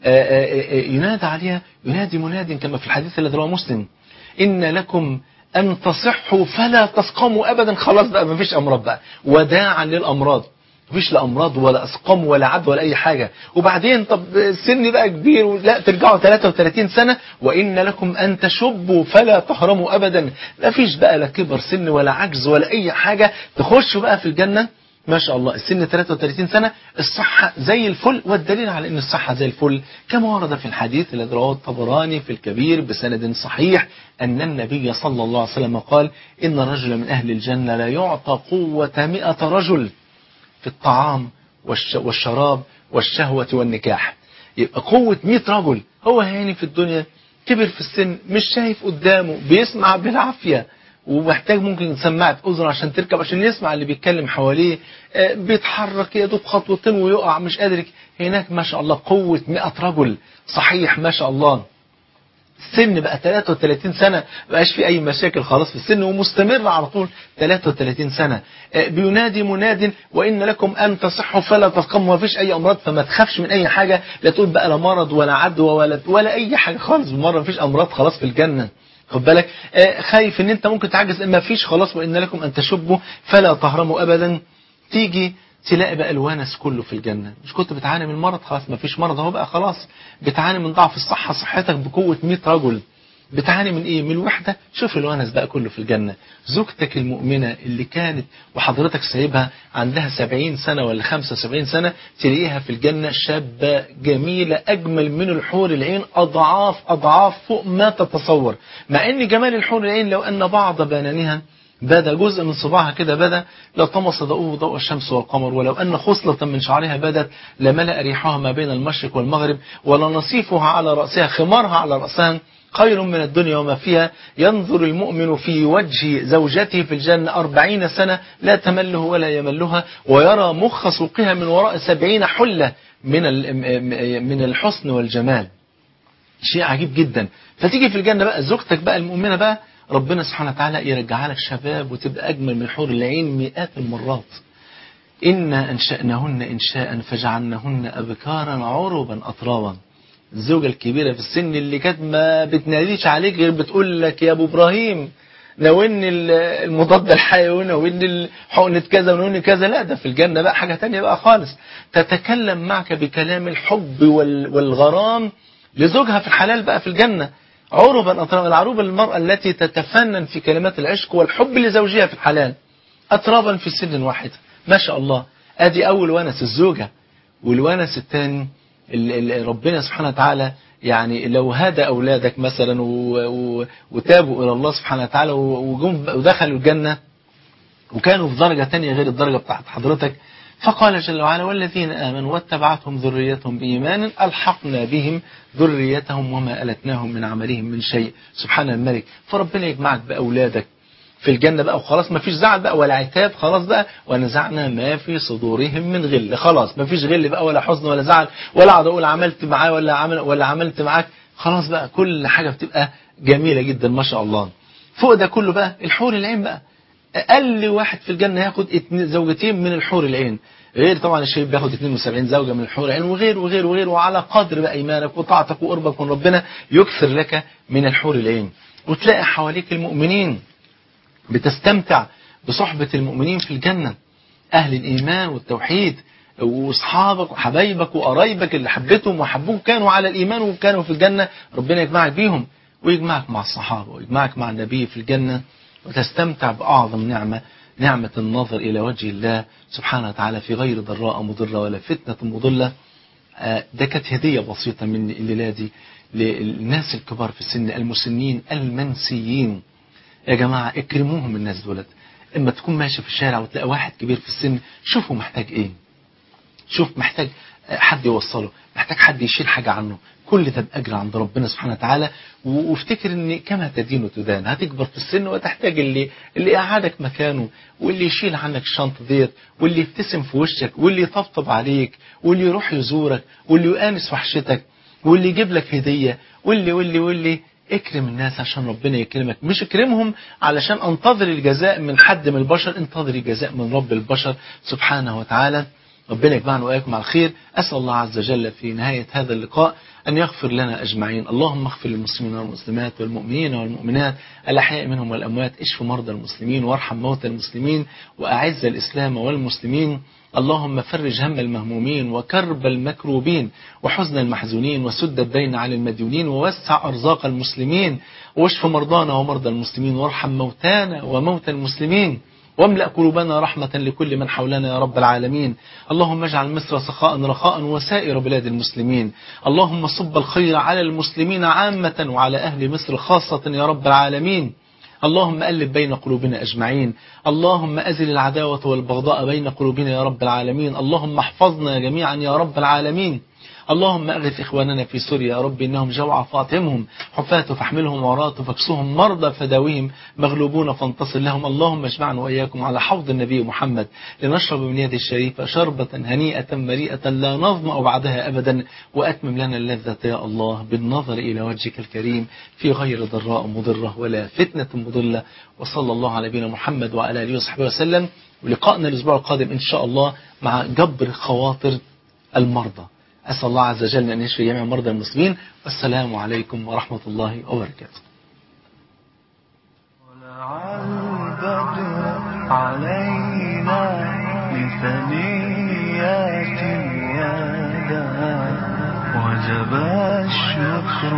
ينادى عليها ينادي مناد كما في الحديث الذي رواه مسلم إن لكم أن تصحوا فلا تسقموا أبدا خلاص بقى ما فيش أمراض بقى وداعا للأمراض مفيش لا أمراض ولا أسقام ولا عد ولا أي حاجة وبعدين طب السن بقى كبير لا ترجعوا 33 سنة وإن لكم أن تشبوا فلا تهرموا أبدا ما فيش بقى لا كبر سن ولا عجز ولا أي حاجة تخشوا بقى في الجنة ما شاء الله السن 33 سنة الصحة زي الفل والدليل على أن الصحة زي الفل كما ورد في الحديث الذي رواه الطبراني في الكبير بسند صحيح أن النبي صلى الله عليه وسلم قال إن رجلا من أهل الجنة لا يعطى قوة مئة رجل في الطعام والشراب والشهوة والنكاح يبقى قوة 100 رجل هو هاني في الدنيا كبر في السن مش شايف قدامه بيسمع بالعافية ومحتاج ممكن سماعة أذن عشان تركب عشان يسمع اللي بيتكلم حواليه بيتحرك يدوب خطوتين ويقع مش قادر هناك ما شاء الله قوة 100 رجل صحيح ما شاء الله السن بقى 33 سنة بقاش في أي مشاكل خلاص في السن ومستمر على طول 33 سنة بينادي مناد وإن لكم أن تصحوا فلا تسقموا ما فيش أي أمراض فما تخافش من أي حاجة لا تقول بقى لا مرض ولا عدوى ولا ولا أي حاجة خالص بالمرة ما فيش أمراض خلاص في الجنة خد بالك خايف ان انت ممكن تعجز ما فيش خلاص وان لكم ان تشبوا فلا تهرموا ابدا تيجي تلاقي بقى الونس كله في الجنة مش كنت بتعاني من مرض خلاص ما فيش مرض اهو بقى خلاص بتعاني من ضعف الصحة صحتك بقوة 100 رجل بتعاني من ايه من الوحدة شوف الونس بقى كله في الجنة زوجتك المؤمنة اللي كانت وحضرتك سايبها عندها 70 سنة ولا 75 سنة تلاقيها في الجنة شابة جميلة أجمل من الحور العين أضعاف أضعاف فوق ما تتصور مع أن جمال الحور العين لو أن بعض بنانها بدا جزء من صباعها كده بدا لطمس ضوءه ضوء الشمس والقمر ولو أن خصلة من شعرها بدت لملأ ريحها ما بين المشرق والمغرب ولنصيفها على رأسها خمارها على رأسها خير من الدنيا وما فيها ينظر المؤمن في وجه زوجته في الجنة أربعين سنة لا تمله ولا يملها ويرى مخ سوقها من وراء سبعين حلة من من الحسن والجمال شيء عجيب جدا فتيجي في الجنة بقى زوجتك بقى المؤمنة بقى ربنا سبحانه وتعالى يرجعها لك شباب وتبقى أجمل من حور العين مئات المرات إنا أنشأنهن إنشاء فجعلنهن أبكارا عربا أطرابا الزوجة الكبيرة في السن اللي كانت ما بتناديش عليك غير بتقول لك يا أبو إبراهيم ناولني المضاد الحيوي ناولني حقنة كذا وناولني كذا لا ده في الجنة بقى حاجة تانية بقى خالص تتكلم معك بكلام الحب والغرام لزوجها في الحلال بقى في الجنة عربا أطرابا العروبة المرأة التي تتفنن في كلمات العشق والحب لزوجها في الحلال أطرابا في سن واحد ما شاء الله ادي أول ونس الزوجة والونس الثاني ربنا سبحانه وتعالى يعني لو هدى أولادك مثلا وتابوا إلى الله سبحانه وتعالى ودخلوا الجنة وكانوا في درجة تانية غير الدرجة بتاعت حضرتك فقال جل وعلا والذين آمنوا واتبعتهم ذريتهم بإيمان ألحقنا بهم ذريتهم وما ألتناهم من عملهم من شيء سبحان الملك فربنا يجمعك بأولادك في الجنة بقى وخلاص ما فيش زعل بقى ولا عتاب خلاص بقى ونزعنا ما في صدورهم من غل خلاص ما فيش غل بقى ولا حزن ولا زعل ولا اقعد اقول عملت معاه ولا عمل ولا عملت معاك خلاص بقى كل حاجة بتبقى جميلة جدا ما شاء الله فوق ده كله بقى الحور العين بقى اقل واحد في الجنة ياخد زوجتين من الحور العين غير طبعا الشريف بياخد 72 زوجة من الحور العين وغير وغير وغير وعلى قدر بقى ايمانك وطاعتك وقربك من ربنا يكثر لك من الحور العين وتلاقي حواليك المؤمنين بتستمتع بصحبة المؤمنين في الجنة أهل الإيمان والتوحيد واصحابك وحبايبك وقرايبك اللي حبيتهم وحبوك كانوا على الإيمان وكانوا في الجنة ربنا يجمعك بيهم ويجمعك مع الصحابة ويجمعك مع النبي في الجنة وتستمتع بأعظم نعمة نعمة النظر إلى وجه الله سبحانه وتعالى في غير ضراء مضرة ولا فتنة مضلة ده كانت هدية بسيطة من الليلة دي للناس الكبار في السن المسنين المنسيين يا جماعة اكرموهم الناس دولت اما تكون ماشي في الشارع وتلاقي واحد كبير في السن شوفه محتاج ايه شوف محتاج حد يوصله محتاج حد يشيل حاجة عنه كل ده بأجر عند ربنا سبحانه وتعالى وافتكر ان كما تدين تدان هتكبر في السن وتحتاج اللي اللي يقعدك مكانه واللي يشيل عنك الشنطة ديت واللي يبتسم في وشك واللي يطبطب عليك واللي يروح يزورك واللي يؤانس وحشتك واللي يجيب لك هدية واللي واللي واللي اكرم الناس عشان ربنا يكرمك مش اكرمهم علشان انتظر الجزاء من حد من البشر انتظر الجزاء من رب البشر سبحانه وتعالى ربنا يجمعنا وإياكم على الخير أسأل الله عز وجل في نهاية هذا اللقاء أن يغفر لنا أجمعين اللهم اغفر للمسلمين والمسلمات والمؤمنين والمؤمنات الأحياء منهم والأموات اشف مرضى المسلمين وارحم موتى المسلمين وأعز الإسلام والمسلمين اللهم فرج هم المهمومين وكرب المكروبين وحزن المحزونين وسد الدين على المديونين ووسع أرزاق المسلمين واشف مرضانا ومرضى المسلمين وارحم موتانا وموتى المسلمين واملأ قلوبنا رحمة لكل من حولنا يا رب العالمين اللهم اجعل مصر سخاء رخاء وسائر بلاد المسلمين اللهم صب الخير على المسلمين عامة وعلى أهل مصر خاصة يا رب العالمين اللهم ألف بين قلوبنا أجمعين اللهم أزل العداوة والبغضاء بين قلوبنا يا رب العالمين اللهم احفظنا جميعا يا رب العالمين اللهم أغث إخواننا في سوريا يا رب إنهم جوع فاطمهم حفاة فاحملهم عراة فاكسهم مرضى فداويهم مغلوبون فانتصر لهم اللهم اجمعنا وإياكم على حوض النبي محمد لنشرب من يده الشريفة شربة هنيئة مريئة لا نظمأ بعدها أبدا وأتمم لنا اللذة يا الله بالنظر إلى وجهك الكريم في غير ضراء مضرة ولا فتنة مضلة وصلى الله على نبينا محمد وعلى آله وصحبه وسلم ولقائنا الأسبوع القادم إن شاء الله مع جبر خواطر المرضى أسأل الله عز وجل أن يشفي جميع مرضى المسلمين والسلام عليكم ورحمة الله وبركاته طلع البدر علينا لثنيات الوداع وجب الشكر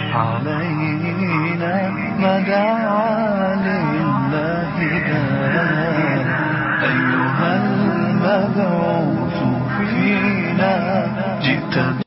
علينا ما دعا لله داع أيها المبعوث فينا جئت